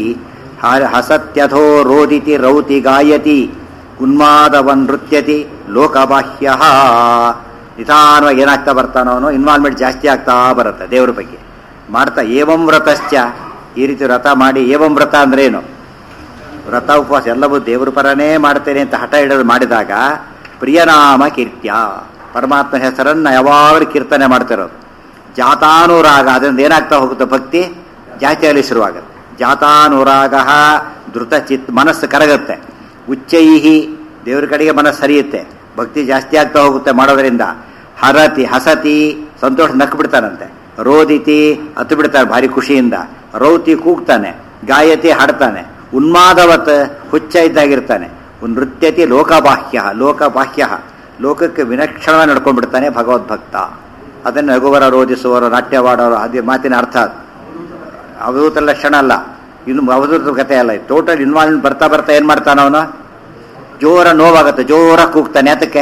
ಹಸತ್ಯಥೋ ರೋದಿತಿ ರೌತಿ ಗಾಯತಿ ಉನ್ಮಾದವನ್ ನೃತ್ಯತಿ ಲೋಕಬಾಹ್ಯ ನಿಧಾನವಾಗಿ ಏನಾಗ್ತಾ ಬರ್ತಾನೋ ಅವನು ಇನ್ವಾಲ್ವ್ಮೆಂಟ್ ಜಾಸ್ತಿ ಆಗ್ತಾ ಬರುತ್ತೆ ದೇವ್ರ ಬಗ್ಗೆ ಮಾಡ್ತಾ ಏವಂ ವ್ರತಶ್ಚ ಈ ರೀತಿ ವ್ರತ ಮಾಡಿ ಏವಂ ವ್ರತ ಅಂದ್ರೆ ಏನು ವ್ರತ ಉಪವಾಸ ಎಲ್ಲವೂ ದೇವ್ರ ಪರನೇ ಮಾಡ್ತೇನೆ ಅಂತ ಹಠ ಹಿಡಿದು ಮಾಡಿದಾಗ ಪ್ರಿಯನಾಮ ಕೀರ್ತ್ಯ ಪರಮಾತ್ಮ ಹೆಸರನ್ನ ಯಾವಾಗಲೂ ಕೀರ್ತನೆ ಮಾಡ್ತಿರೋದು ಜಾತಾನುರಾಗ ಅದರಿಂದ ಏನಾಗ್ತಾ ಹೋಗುತ್ತೆ ಭಕ್ತಿ ಜಾತಿಯಲ್ಲಿ ಶುರುವಾಗುತ್ತೆ ಜಾತಾನುರಾಗ ಧೃತ ಚಿತ್ ಮನಸ್ಸು ಕರಗುತ್ತೆ ಉಚ್ಚೈಹಿ ದೇವ್ರ ಕಡೆಗೆ ಮನಸ್ಸು ಹರಿಯುತ್ತೆ ಭಕ್ತಿ ಜಾಸ್ತಿ ಆಗ್ತಾ ಹೋಗುತ್ತೆ ಮಾಡೋದ್ರಿಂದ ಹರತಿ ಹಸತಿ ಸಂತೋಷ ನಕ್ಕು ಬಿಡ್ತಾನಂತೆ ರೋದಿತಿ ಹತ್ತು ಬಿಡ್ತಾನೆ ಭಾರಿ ಖುಷಿಯಿಂದ ರೌತಿ ಕೂಗ್ತಾನೆ ಗಾಯತಿ ಹಾಡ್ತಾನೆ ಉನ್ಮಾದವತ್ ಹುಚ್ಚ ಇದ್ದಾಗಿರ್ತಾನೆ ನೃತ್ಯತಿ ಲೋಕಬಾಹ್ಯ ಲೋಕಬಾಹ್ಯ ಲೋಕಕ್ಕೆ ವಿನಕ್ಷಣ ನಡ್ಕೊಂಡ್ಬಿಡ್ತಾನೆ ಭಗವದ್ಭಕ್ತ ಅದನ್ನು ನಗುವರ ರೋಧಿಸುವವರು ನಾಟ್ಯವಾಡೋರು ಅದೇ ಮಾತಿನ ಅರ್ಥ ಅದು. ಅವಧೂತ ಲಕ್ಷಣ ಅಲ್ಲ ಇನ್ನು ಅವಧೂತ ಕಥೆ ಅಲ್ಲ ಟೋಟಲ್ ಇನ್ವಾಲ್ವ್ ಬರ್ತಾ ಬರ್ತಾ ಏನ್ ಮಾಡ್ತಾನ ಅವನು ಜೋರ ನೋವಾಗುತ್ತೆ ಜೋರ ಕೂಗ್ತಾನೆ ಅದಕ್ಕೆ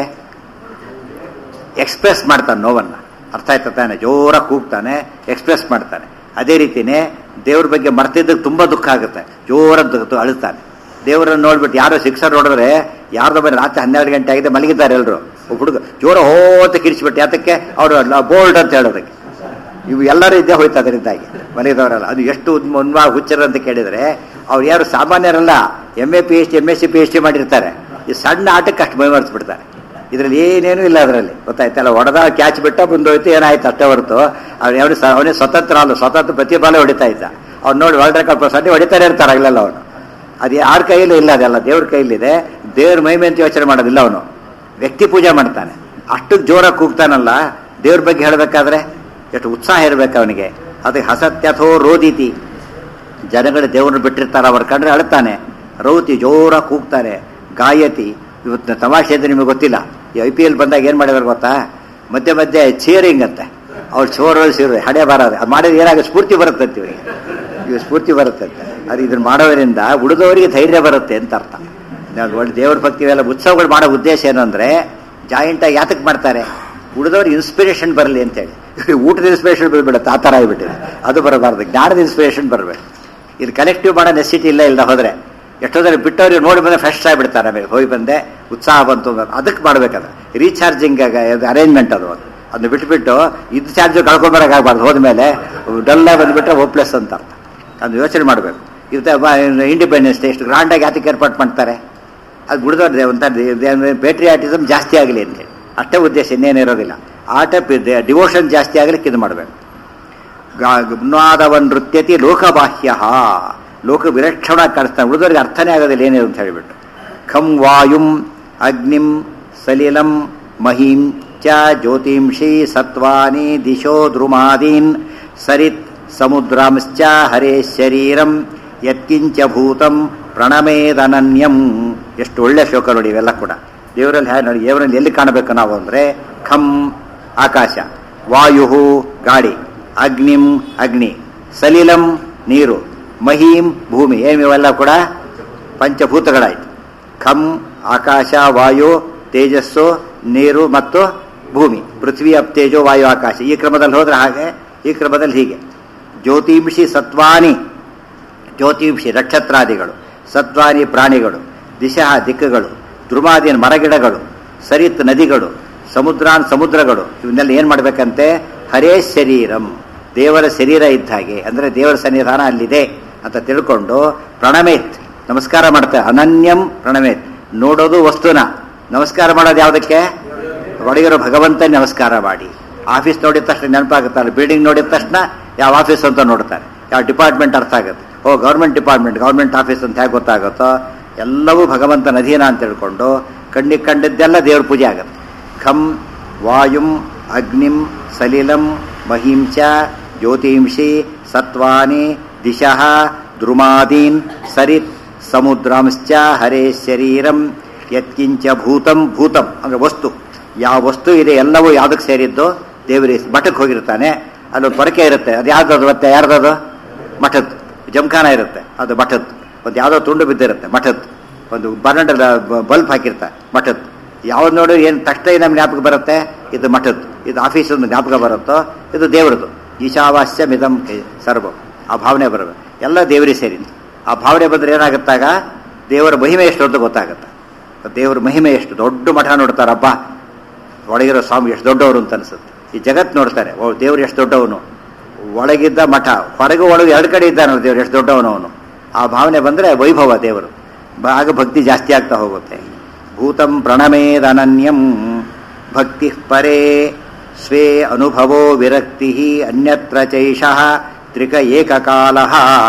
ಎಕ್ಸ್ಪ್ರೆಸ್ ಮಾಡ್ತಾನೆ ನೋವನ್ನ ಅರ್ಥ ಆಯ್ತಾ ತಾನೆ ಜೋರ ಕೂಗ್ತಾನೆ ಎಕ್ಸ್ಪ್ರೆಸ್ ಮಾಡ್ತಾನೆ ಅದೇ ರೀತಿನೇ ದೇವ್ರ ಬಗ್ಗೆ ಮರ್ತಿದ್ದಕ್ಕೆ ತುಂಬಾ ದುಃಖ ಆಗುತ್ತೆ ಜೋರ ದು- ಅಳುತ್ತಾನೆ ದೇವರನ್ನು ನೋಡ್ಬಿಟ್ಟು ಯಾರೋ ಸಿಕ್ಸರ್ ನೋಡಿದ್ರೆ ಯಾರ್ದೋ ಬರೀ ರಾತ್ರಿ ಹನ್ನೆರಡು ಗಂಟೆ ಆಗಿದೆ ಮಲಗಿದ್ದಾರೆ ಎಲ್ಲರೂ ಒಬ್ಬ ಹುಡುಗ ಜೋರ ಹೋತ ಕಿರಿಸ್ಬಿಟ್ಟು ಯಾತಕ್ಕೆ ಅವರು ಬೋಲ್ಡ್ ಅಂತ ಹೇಳೋದಕ್ಕೆ ಇವು ಎಲ್ಲರೂ ಇದ್ದೇ ಹೋಯ್ತು ಅದರಿಂದಾಗಿ ಮಲಗಿದವರಲ್ಲ ಅದು ಎಷ್ಟು ಉನ್ಮ- ಉನ್ಮಾ ಹುಚ್ಚರು ಅಂತ ಕೇಳಿದ್ರೆ ಅವ್ರು ಯಾರು ಸಾಮಾನ್ಯರಲ್ಲ M A P H D M S C P H D ಮಾಡಿರ್ತಾರೆ ಈ ಸಣ್ಣ ಆಟಕ್ಕೆ ಅಷ್ಟು ಮೈಮರ್ಸ್ಬಿಡ್ತಾರೆ ಇದರಲ್ಲಿ ಏನೇನೂ ಇಲ್ಲ ಅದರಲ್ಲಿ ಗೊತ್ತಾಯ್ತಲ್ಲ ಹೊಡೆದ ಕ್ಯಾಚ್ ಬಿಟ್ಟ ಬಂದೋಯ್ತು ಏನಾಯ್ತು ಅಷ್ಟೇ ಹೊರತು ಅವ್ನು ಅವನು ಅವನೇ ಸ್ವತಂತ್ರ ಅಲ್ಲ ಸ್ವತಂತ್ರ ಪ್ರತಿಭಾಲ ಹೊಡಿತಾ ಇದ್ದ ಅವ್ನು ನೋಡಿ ವರ್ಲ್ಡ್ ರೆಕಾರ್ಡ್ ಸದ್ಯ ಹೊಡಿತಾನೆ ಇರ್ತಾರೆ ಆಗಲಿಲ್ಲ ಅವನು ಅದು ಯಾರ ಕೈಯಲ್ಲೂ ಇಲ್ಲ ಅದೆಲ್ಲ ದೇವ್ರ ಕೈಯಲ್ಲಿದೆ ದೇವ್ರ ಮಹಿಮೆ ಅಂತ ಯೋಚನೆ ಮಾಡೋದಿಲ್ಲ ಅವನು ವ್ಯಕ್ತಿ ಪೂಜೆ ಮಾಡ್ತಾನೆ ಅಷ್ಟು ಜೋರ ಕೂಗ್ತಾನಲ್ಲ ದೇವ್ರ ಬಗ್ಗೆ ಹೇಳಬೇಕಾದ್ರೆ ಎಷ್ಟು ಉತ್ಸಾಹ ಇರಬೇಕು ಅವನಿಗೆ ಅದಕ್ಕೆ ಹಸತ್ಯಥೋ ರೋದಿತಿ ಜನಗಳು ದೇವ್ರನ್ನ ಬಿಟ್ಟಿರ್ತಾರೆ ಅವ್ರ ಕಂಡ್ರೆ ಅಳ್ತಾನೆ ರೌತಿ ಜೋರ ಕೂಗ್ತಾರೆ ಗಾಯತಿ ಇವತ್ತು ತಮಾಷೆ ಅಂದ್ರೆ ನಿಮಗೆ ಗೊತ್ತಿಲ್ಲ ಈ ಐ ಪಿ ಎಲ್ ಬಂದಾಗ ಏನು ಮಾಡಿದಾರೆ ಗೊತ್ತಾ ಮಧ್ಯೆ ಮಧ್ಯೆ ಚೇರಿಂಗ್ ಅಂತೆ ಅವ್ರು ಚೋರಲ್ಲಿ ಸೇರಿ ಹಡೆ ಬರೋದು ಅದು ಮಾಡಿದ್ರೆ ಏನಾಗ ಸ್ಫೂರ್ತಿ ಬರುತ್ತಂತೆ ಇವರಿಗೆ ಇವ್ ಸ್ಫೂರ್ತಿ ಬರುತ್ತಂತೆ ಅದು ಇದನ್ನ ಮಾಡೋದ್ರಿಂದ ಉಳಿದವರಿಗೆ ಧೈರ್ಯ ಬರುತ್ತೆ ಅಂತ ಅರ್ಥ ನಾವು ಒಳ್ಳೆ ದೇವ್ರ ಭಕ್ತಿ ಎಲ್ಲ ಉತ್ಸವಗಳು ಮಾಡೋ ಉದ್ದೇಶ ಏನು ಅಂದರೆ ಜಾಯಿಂಟಾಗಿ ಯಾತಕ್ಕೆ ಮಾಡ್ತಾರೆ ಉಳಿದವ್ರಿಗೆ ಇನ್ಸ್ಪಿರೇಷನ್ ಬರಲಿ ಅಂತೇಳಿ ಊಟದ ಇನ್ಸ್ಪಿರೇಷನ್ ಬಂದ್ಬಿಡುತ್ತೆ ಆ ಥರ ಆಗಿಬಿಟ್ಟಿದೆ ಅದು ಬರಬಾರ್ದು ಜ್ಞಾನದ ಇನ್ಸ್ಪಿರೇಷನ್ ಬರಬೇಕು ಇದು ಕಲೆಕ್ಟಿವ್ ಮಾಡೋ ನೆಸಿಟಿ ಇಲ್ಲ ಇಲ್ಲ ಹೋದ್ರೆ ಎಷ್ಟೋ ಜನ ಬಿಟ್ಟವ್ರಿಗೆ ನೋಡಿ ಬಂದರೆ ಫ್ರೆಶ್ ಆಗಿಬಿಡ್ತಾರೆ ಆಮೇಲೆ ಹೋಗಿ ಬಂದೆ ಉತ್ಸಾಹ ಬಂತು ಅಂತ. ಅದಕ್ಕೆ ಮಾಡ್ಬೇಕಾದ್ರೆ ರೀಚಾರ್ಜಿಂಗ್ ಅರೇಂಜ್ಮೆಂಟ್ ಅದು ಅದು ಅದನ್ನ ಬಿಟ್ಬಿಟ್ಟು ಇದು ಚಾರ್ಜ್ ಕಳ್ಕೊಂಬರಕ್ಕಾಗಬಾರ್ದು ಹೋದ್ಮೇಲೆ ಡಲ್ಲೇ ಬಂದುಬಿಟ್ರೆ ಹೋಪ್ಲೆಸ್ ಅಂತ ಅರ್ಥ ಅದನ್ನ ಯೋಚನೆ ಮಾಡಬೇಕು ಇದು ಇಂಡಿಪೆಂಡೆನ್ಸ್ ಡೇ ಎಷ್ಟು ಗ್ರಾಂಡಾಗಿ ಯಾತಕ್ಕೆ ಏರ್ಪಾಟ್ ಮಾಡ್ತಾರೆ ಅದು ಬಿಡ್ದವ್ರೆ ಒಂಥರ ಪೇಟ್ರಿಯಾಟಿಸಮ್ ಜಾಸ್ತಿ ಆಗಲಿ ಅಂತೇಳಿ ಅಷ್ಟೇ ಉದ್ದೇಶ ಇನ್ನೇನಿರೋದಿಲ್ಲ ಆಟ ಡಿವೋಷನ್ ಜಾಸ್ತಿ ಆಗಲಿಕ್ಕೆ ಇದು ಮಾಡಬೇಕು ಗುಣಾದವನ್ ನೃತ್ಯತಿ ಲೋಕಬಾಹ್ಯ ಲೋಕ ವಿಲಕ್ಷಣ ಕಾಣಿಸ್ತಾನೆ ಉಳಿದವ್ರಿಗೆ ಅರ್ಥನೇ ಆಗೋದಿಲ್ಲ ಏನಿದೆ ಅಂತ ಹೇಳಿಬಿಟ್ಟು ಖಂ ವಾಯುಂ ಅಗ್ನಿಂ ಸಲಿಲಂ ಮಹೀಂ ಚ ಜ್ಯೋತಿಂಷಿ ಸತ್ವಾನಿ ದಿಶೋ ದ್ರುಮಾದೀನ್ ಸರಿತ್ ಸಮುದ್ರಾಂಶ್ಚ ಹರೇ ಶರೀರಂ ಯತ್ಕಿಂಚ ಭೂತಂ ಪ್ರಣಮೇದನನ್ಯಂ ಎಷ್ಟು ಒಳ್ಳೆ ಶ್ಲೋಕ ನೋಡಿ ಇವೆಲ್ಲ ಕೂಡ ದೇವರಲ್ಲಿ ಹ್ಯಾ ನೋಡಿ ದೇವರಲ್ಲಿ ಎಲ್ಲಿ ಕಾಣಬೇಕು ನಾವು ಅಂದರೆ ಖಂ ಆಕಾಶ ವಾಯು ಗಾಳಿ ಅಗ್ನಿಂ ಅಗ್ನಿ ಸಲಿಲಂ ನೀರು ಮಹೀಂ ಭೂಮಿ ಏನು ಇವೆಲ್ಲ ಕೂಡ ಪಂಚಭೂತಗಳಾಯಿತು ಖಂ ಆಕಾಶ ವಾಯು ತೇಜಸ್ಸು ನೀರು ಮತ್ತು ಭೂಮಿ ಪೃಥ್ವಿ ಅಪ್ ತೇಜೋ ವಾಯು ಆಕಾಶ ಈ ಕ್ರಮದಲ್ಲಿ ಹೋದ್ರೆ ಹಾಗೆ ಈ ಕ್ರಮದಲ್ಲಿ ಹೀಗೆ ಜ್ಯೋತಿಂಷಿ ಸತ್ವಾನಿ ಜ್ಯೋತಿಂಷಿ ನಕ್ಷತ್ರಾದಿಗಳು ಸತ್ವಾನಿ ಪ್ರಾಣಿಗಳು ದಿಶಾ ದಿಕ್ಕುಗಳು ಧ್ರುಮಾದಿನ ಮರಗಿಡಗಳು ಸರಿತ್ ನದಿಗಳು ಸಮುದ್ರಾನ್ ಸಮುದ್ರಗಳು ಇವನ್ನೆಲ್ಲ ಏನು ಮಾಡಬೇಕಂತೆ ಹರೇ ಶರೀರಂ ದೇವರ ಶರೀರ ಇದ್ದ ಹಾಗೆ ಅಂದರೆ ದೇವರ ಸನ್ನಿಧಾನ ಅಲ್ಲಿದೆ ಅಂತ ತಿಳ್ಕೊಂಡು ಪ್ರಣಮೇತ್ ನಮಸ್ಕಾರ ಮಾಡ್ತಾರೆ ಅನನ್ಯಂ ಪ್ರಣಮೇತ್ ನೋಡೋದು ವಸ್ತುನ ನಮಸ್ಕಾರ ಮಾಡೋದು ಯಾವುದಕ್ಕೆ ಒಳಗಿರೋ ಭಗವಂತ ನಮಸ್ಕಾರ ಮಾಡಿ ಆಫೀಸ್ ನೋಡಿದ ತಕ್ಷಣ ನೆನಪಾಗುತ್ತಾರೆ ಬಿಲ್ಡಿಂಗ್ ನೋಡಿದ ತಕ್ಷಣ ಯಾವ ಆಫೀಸ್ ಅಂತ ನೋಡ್ತಾರೆ ಯಾವ ಡಿಪಾರ್ಟ್ಮೆಂಟ್ ಅರ್ಥ ಆಗುತ್ತೆ ಓ ಗೌರ್ಮೆಂಟ್ ಡಿಪಾರ್ಟ್ಮೆಂಟ್ ಗೌರ್ಮೆಂಟ್ ಆಫೀಸ್ ಅಂತ ಹೇಗೆ ಗೊತ್ತಾಗುತ್ತೋ ಎಲ್ಲವೂ ಭಗವಂತನ ಅಧೀನ ಅಂತ ತಿಳ್ಕೊಂಡು ಕಣ್ಣಿಗೆ ಕಂಡಿದ್ದೆಲ್ಲ ದೇವ್ರ ಪೂಜೆ ಆಗುತ್ತೆ ಖಂ ವಾಯುಂ ಅಗ್ನಿಂ ಸಲಿಲಂ ಮಹಿಂಚ ಜ್ಯೋತಿಂಷಿ ಸತ್ವಾನಿ ದಿಶಃ ದ್ರುಮಾದೀನ್ ಸರಿತ್ ಸಮುದ್ರಂಶ್ಚ ಹರೇ ಶರೀರಂ ಯತ್ಕಿಂಚ ಭೂತಂ ಭೂತಂ ಅಂದ್ರೆ ವಸ್ತು ಯಾವ ವಸ್ತು ಇದೆ ಎಲ್ಲವೂ ಯಾವ್ದಕ್ಕೆ ಸೇರಿದ್ದು ದೇವರಿ ಮಠಕ್ಕೆ ಹೋಗಿರ್ತಾನೆ ಅಲ್ಲೊಂದು ಪೊರಕೆ ಇರುತ್ತೆ ಅದು ಯಾವ್ದದು ಮತ್ತೆ ಯಾರ್ದದು ಮಠದ್ದು ಜಮಖಾನ ಇರುತ್ತೆ ಅದು ಮಠದ್ದು ಒಂದು ಯಾವುದೋ ತುಂಡು ಬಿದ್ದಿರುತ್ತೆ ಮಠದ್ದು ಒಂದು ಬರ್ನಡ್ ಬಲ್ಬ್ ಹಾಕಿರ್ತಾರೆ ಮಠದ್ದು ಯಾವ್ದು ನೋಡಿ ಏನು ತಕ್ಷಣ ನಮ್ಗೆ ಜ್ಞಾಪಕ ಬರುತ್ತೆ ಇದು ಮಠದ್ದು ಇದು ಆಫೀಸ್ ಒಂದು ಜ್ಞಾಪಕ ಬರುತ್ತೋ ಇದು ದೇವ್ರದ್ದು ಈಶಾವಾಸ್ಯ ಮಿದಂ ಸರ್ವ ಆ ಭಾವನೆ ಬರಬೇಕು ಎಲ್ಲ ದೇವರಿಗೆ ಸೇರಿದ್ದು ಆ ಭಾವನೆ ಬಂದ್ರೆ ಏನಾಗುತ್ತಾಗ ದೇವರ ಮಹಿಮೆ ಎಷ್ಟು ಅಂತ ಗೊತ್ತಾಗುತ್ತೆ ದೇವರ ಮಹಿಮೆ ಎಷ್ಟು ದೊಡ್ಡ ಮಠ ನೋಡ್ತಾರಪ್ಪ ಒಳಗಿರೋ ಸ್ವಾಮಿ ಎಷ್ಟು ದೊಡ್ಡವರು ಅಂತ ಅನ್ಸುತ್ತೆ ಈ ಜಗತ್ತು ನೋಡ್ತಾರೆ ಓ ದೇವ್ರು ಎಷ್ಟು ದೊಡ್ಡವನು ಒಳಗಿದ್ದ ಮಠ ಹೊರಗೆ ಒಳಗೆ ಎರಡು ಕಡೆ ಇದ್ದಾನಲ್ಲ ದೇವ್ರು ಎಷ್ಟು ದೊಡ್ಡವನು ಅವನು ಆ ಭಾವನೆ ಬಂದರೆ ವೈಭವ ದೇವರು ಬ- ಆಗ ಭಕ್ತಿ ಜಾಸ್ತಿ ಆಗ್ತಾ ಹೋಗುತ್ತೆ ಭೂತಂ ಪ್ರಣಮೇದನನ್ಯಂ ಭಕ್ತಿ ಪರೇ ಸ್ವೇ ಅನುಭವೋ ವಿರಕ್ತಿ ಅನ್ಯತ್ರ ಚೈಷಃ ತ್ರಿಕ ಏಕಕಾಲ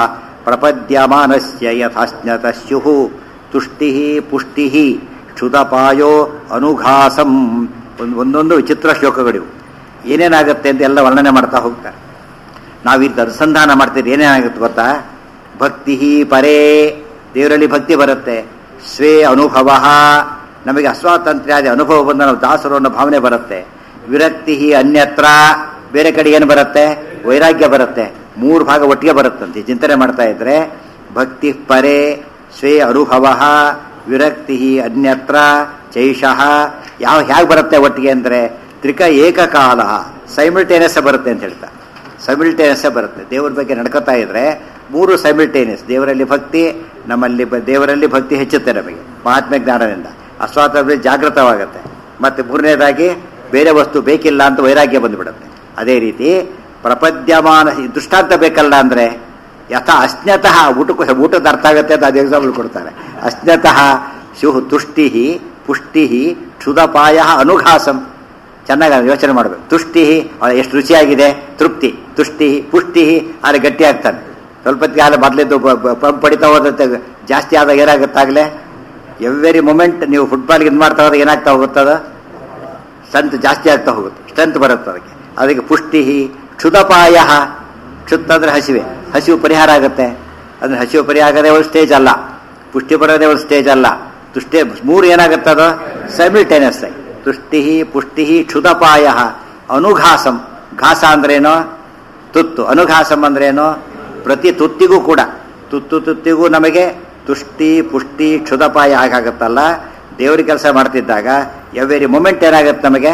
ಪ್ರಪದ್ಯಮಾನಸ್ಯ ಯಥಾಸ್ನ್ಯತ ಸ್ಯುಃ ತುಷ್ಟಿ ಪುಷ್ಟಿ ಕ್ಷುತಪಾಯೋ ಅನುಘಾಸಂ ಒಂದು ಒಂದೊಂದು ವಿಚಿತ್ರ ಶ್ಲೋಕಗಳಿವು ಏನೇನಾಗುತ್ತೆ ಅಂತ ಎಲ್ಲ ವರ್ಣನೆ ಮಾಡ್ತಾ ಹೋಗ್ತಾರೆ ನಾವು ಇದು ಅನುಸಂಧಾನ ಮಾಡ್ತಿದ್ರೆ ಏನೇನಾಗುತ್ತೆ ಗೊತ್ತಾ ಭಕ್ತಿ ಪರೇ ದೇವರಲ್ಲಿ ಭಕ್ತಿ ಬರುತ್ತೆ ಸ್ವೇ ಅನುಭವ ನಮಗೆ ಅಸ್ವಾತಂತ್ರ್ಯಾದಿ ಅನುಭವ ಬಂದ ನಾವು ದಾಸರು ಅನ್ನೋ ಭಾವನೆ ಬರುತ್ತೆ ವಿರಕ್ತಿ ಅನ್ಯತ್ರ ಬೇರೆ ಕಡೆ ಏನು ಬರುತ್ತೆ ವೈರಾಗ್ಯ ಬರುತ್ತೆ ಮೂರು ಭಾಗ ಒಟ್ಟಿಗೆ ಬರುತ್ತಂತೆ ಚಿಂತನೆ ಮಾಡ್ತಾ ಇದ್ರೆ ಭಕ್ತಿ ಪರೇ ಸ್ವೇ ಅನುಭವ ವಿರಕ್ತಿ ಅನ್ಯತ್ರ ಚೈಷಃ ಯಾವ ಹೇಗೆ ಬರುತ್ತೆ ಒಟ್ಟಿಗೆ ಅಂದರೆ ತ್ರಿಕ ಏಕಕಾಲ ಸೈಮಿಲ್ಟೇನಿಯಸ್ ಬರುತ್ತೆ ಅಂತ ಹೇಳ್ತಾ ಸೈಮಿಲ್ಟೇನಿಯಸ್ ಬರುತ್ತೆ ದೇವರ ಬಗ್ಗೆ ನಡ್ಕೋತಾ ಇದ್ರೆ ಮೂರು ಸೈಮಿಲ್ಟೇನಿಯಸ್ ದೇವರಲ್ಲಿ ಭಕ್ತಿ ನಮ್ಮಲ್ಲಿ ಬ- ದೇವರಲ್ಲಿ ಭಕ್ತಿ ಹೆಚ್ಚುತ್ತೆ ನಮಗೆ ಮಹಾತ್ಮ ಜ್ಞಾನದಿಂದ ಅಸ್ವಾತಂತ್ರ್ಯ ಜಾಗೃತವಾಗುತ್ತೆ ಮತ್ತೆ ಮೂರನೇದಾಗಿ ಬೇರೆ ವಸ್ತು ಬೇಕಿಲ್ಲ ಅಂತ ವೈರಾಗ್ಯ ಬಂದುಬಿಡುತ್ತೆ ಅದೇ ರೀತಿ ಪ್ರಪದ್ಯಮಾನ ಈ ದೃಷ್ಟಾಂತ ಬೇಕಲ್ಲ ಅಂದ್ರೆ ಯಥ ಅಸ್ನ್ಯತಃ ಊಟಕ್ಕೆ ಊಟದ ಅರ್ಥ ಆಗುತ್ತೆ ಅಂತ ಅದು ಎಕ್ಸಾಂಪಲ್ ಕೊಡ್ತಾರೆ ಅಸ್ನ್ಯತಃ ಶಿವ ತುಷ್ಟಿ ಪುಷ್ಟಿ ಕ್ಷುದಪಾಯ ಅನುಘಾಸಂ ಚೆನ್ನಾಗಿ ಯೋಚನೆ ಮಾಡಬೇಕು ತುಷ್ಟಿ ಅವಳ ಎಷ್ಟು ರುಚಿಯಾಗಿದೆ ತೃಪ್ತಿ ತುಷ್ಟಿ ಪುಷ್ಟಿ ಆದರೆ ಗಟ್ಟಿ ಆಗ್ತಾನೆ ಸ್ವಲ್ಪ ಹೊತ್ತಿಗೆ ಹಾಲು ಮೊದಲಿದ್ದು ಪಂಪ್ ಪಡಿತಾ ಹೋದಂತೆ ಜಾಸ್ತಿ ಆದಾಗ ಏನಾಗುತ್ತಾಗಲೇ ಎವ್ರಿ ಮೂಮೆಂಟ್ ನೀವು ಫುಟ್ಬಾಲ್ಗೆ ಇದು ಮಾಡ್ತಾ ಹೋದಾಗ ಏನಾಗ್ತಾ ಹೋಗುತ್ತದ ಸ್ಟ್ರೆಂತ್ ಜಾಸ್ತಿ ಆಗ್ತಾ ಹೋಗುತ್ತೆ ಸ್ಟ್ರೆಂತ್ ಬರುತ್ತೆ ಅದಕ್ಕೆ ಅದಕ್ಕೆ ಪುಷ್ಟಿ ಕ್ಷುದಪಾಯ ಕ್ಷುತ್ ಅಂದ್ರೆ ಹಸಿವೆ ಹಸಿವು ಪರಿಹಾರ ಆಗುತ್ತೆ ಅಂದ್ರೆ ಹಸಿವು ಪರಿಹಾರ ಆಗೋದೇ ಒಂದು ಸ್ಟೇಜ್ ಅಲ್ಲ ಪುಷ್ಟಿ ಬರೋದೇ ಒಂದು ಸ್ಟೇಜ್ ಅಲ್ಲ ತುಷ್ಟೇ ಮೂರು ಏನಾಗುತ್ತೆ ಅದು ಸೈಮಿಲ್ಟೇನಿಯಸ್ ಆಗಿ ತುಷ್ಟಿ ಪುಷ್ಟಿ ಕ್ಷುದಪಾಯ ಅನುಘಾಸಂ ಘಾಸ ಅಂದ್ರೇನು ತುತ್ತು ಅನುಘಾಸಂ ಅಂದ್ರೇನು ಪ್ರತಿ ತುತ್ತಿಗೂ ಕೂಡ ತುತ್ತು ತುತ್ತಿಗೂ ನಮಗೆ ತುಷ್ಟಿ ಪುಷ್ಟಿ ಕ್ಷುದಪಾಯ ಆಗಾಗುತ್ತಲ್ಲ ದೇವರ ಕೆಲಸ ಮಾಡ್ತಿದ್ದಾಗ ಎವ್ರಿ ಮೂಮೆಂಟ್ ಏನಾಗುತ್ತೆ ನಮಗೆ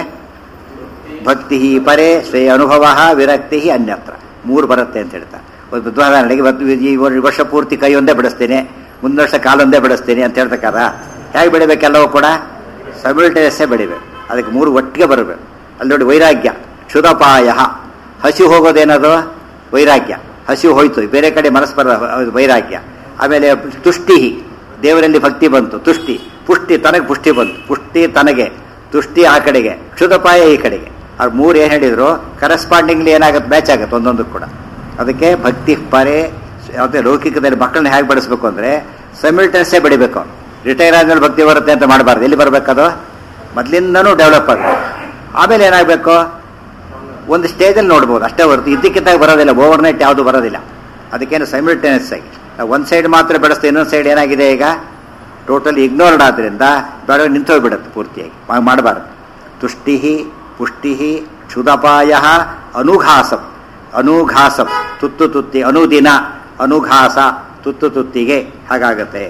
ಭಕ್ತಿ ಪರೇ ಸ್ವೇ ಅನುಭವ ವಿರಕ್ತಿ ಅನ್ಯತ್ರ ಮೂರು ಬರುತ್ತೆ ಅಂತ ಹೇಳ್ತಾರೆ ಒಂದು ಉದಾಹರಣೆಗೆ ಇವತ್ತು ಈ ವರ್ಷ ಪೂರ್ತಿ ಕೈ ಒಂದೇ ಬಿಡಿಸ್ತೇನೆ ಮುಂದಿನ ವರ್ಷ ಕಾಲೊಂದೇ ಬಿಡಿಸ್ತೀನಿ ಅಂತ ಹೇಳ್ತಕ್ಕಾರ ಹೇಗೆ ಬೆಳಿಬೇಕೆಲ್ಲವೂ ಕೂಡ ಸಮಿಲ್ಟೇನಿಯಸ್ಸೇ ಬೆಳಿಬೇಕು ಅದಕ್ಕೆ ಮೂರು ಒಟ್ಟಿಗೆ ಬರಬೇಕು ಅಲ್ಲಿ ನೋಡಿ ವೈರಾಗ್ಯ ಕ್ಷುದಪಾಯ ಹಸಿ ಹೋಗೋದೇನದು ವೈರಾಗ್ಯ ಹಸಿ ಹೋಯ್ತು ಬೇರೆ ಕಡೆ ಮನಸ್ಸು ಬರ ಅದು ವೈರಾಗ್ಯ ಆಮೇಲೆ ತುಷ್ಟಿ ದೇವರಲ್ಲಿ ಭಕ್ತಿ ಬಂತು ತುಷ್ಟಿ ಪುಷ್ಟಿ ತನಗೆ ಪುಷ್ಟಿ ಬಂತು ಪುಷ್ಟಿ ತನಗೆ ತುಷ್ಟಿ ಆ ಕಡೆಗೆ ಕ್ಷುದಪಾಯ ಈ ಕಡೆಗೆ ಅವ್ರು ಮೂರು ಏನು ಹೇಳಿದ್ರು ಕರೆಸ್ಪಾಂಡಿಂಗ್ಲಿ ಏನಾಗುತ್ತೆ ಮ್ಯಾಚ್ ಆಗುತ್ತೆ ಒಂದೊಂದು ಕೂಡ ಅದಕ್ಕೆ ಭಕ್ತಿ ಪರೆ ಯಾವುದೇ ಲೌಕಿಕದಲ್ಲಿ ಮಕ್ಕಳನ್ನ ಹೇಗೆ ಬೆಳೆಸ್ಬೇಕು ಅಂದರೆ ಸಮಿಲ್ಟನ್ಸೇ ಬೆಳಿಬೇಕು ರಿಟೈರ್ ಆದ್ಮೇಲೆ ಭಕ್ತಿ ಬರುತ್ತೆ ಅಂತ ಮಾಡಬಾರ್ದು ಎಲ್ಲಿ ಬರಬೇಕದು ಮೊದಲಿಂದನೂ ಡೆವಲಪ್ ಆಗಬೇಕು ಆಮೇಲೆ ಏನಾಗಬೇಕು ಒಂದು ಸ್ಟೇಜಲ್ಲಿ ನೋಡ್ಬೋದು ಅಷ್ಟೇ ಹೊರತು ಇದ್ದಕ್ಕಿದ್ದಾಗ ಬರೋದಿಲ್ಲ ಓವರ್ ನೈಟ್ ಯಾವುದು ಬರೋದಿಲ್ಲ ಅದಕ್ಕೇನು ಸೈಮಿಲ್ಟೇನಿಯಸ್ ಆಗಿ ನಾವು ಒಂದು ಸೈಡ್ ಮಾತ್ರ ಬೆಳೆಸ್ತೀವಿ ಇನ್ನೊಂದು ಸೈಡ್ ಏನಾಗಿದೆ ಈಗ ಟೋಟಲಿ ಇಗ್ನೋರ್ಡ್ ಆದ್ದರಿಂದ ಬೇಡ ನಿಂತೋಗ್ಬಿಡುತ್ತೆ ಪೂರ್ತಿಯಾಗಿ ಮಾ- ಮಾಡಬಾರ್ದು ತುಷ್ಟಿ ಪುಷ್ಟಿ ಕ್ಷುದಪಾಯ ಅನುಘಾಸಂ ಅನುಘಾಸಂ ತುತ್ತು ತುತ್ತಿ ಅನುದಿನ ಅನುಘಾಸ ತುತ್ತು ತುತ್ತಿಗೆ ಹಾಗಾಗತ್ತೆ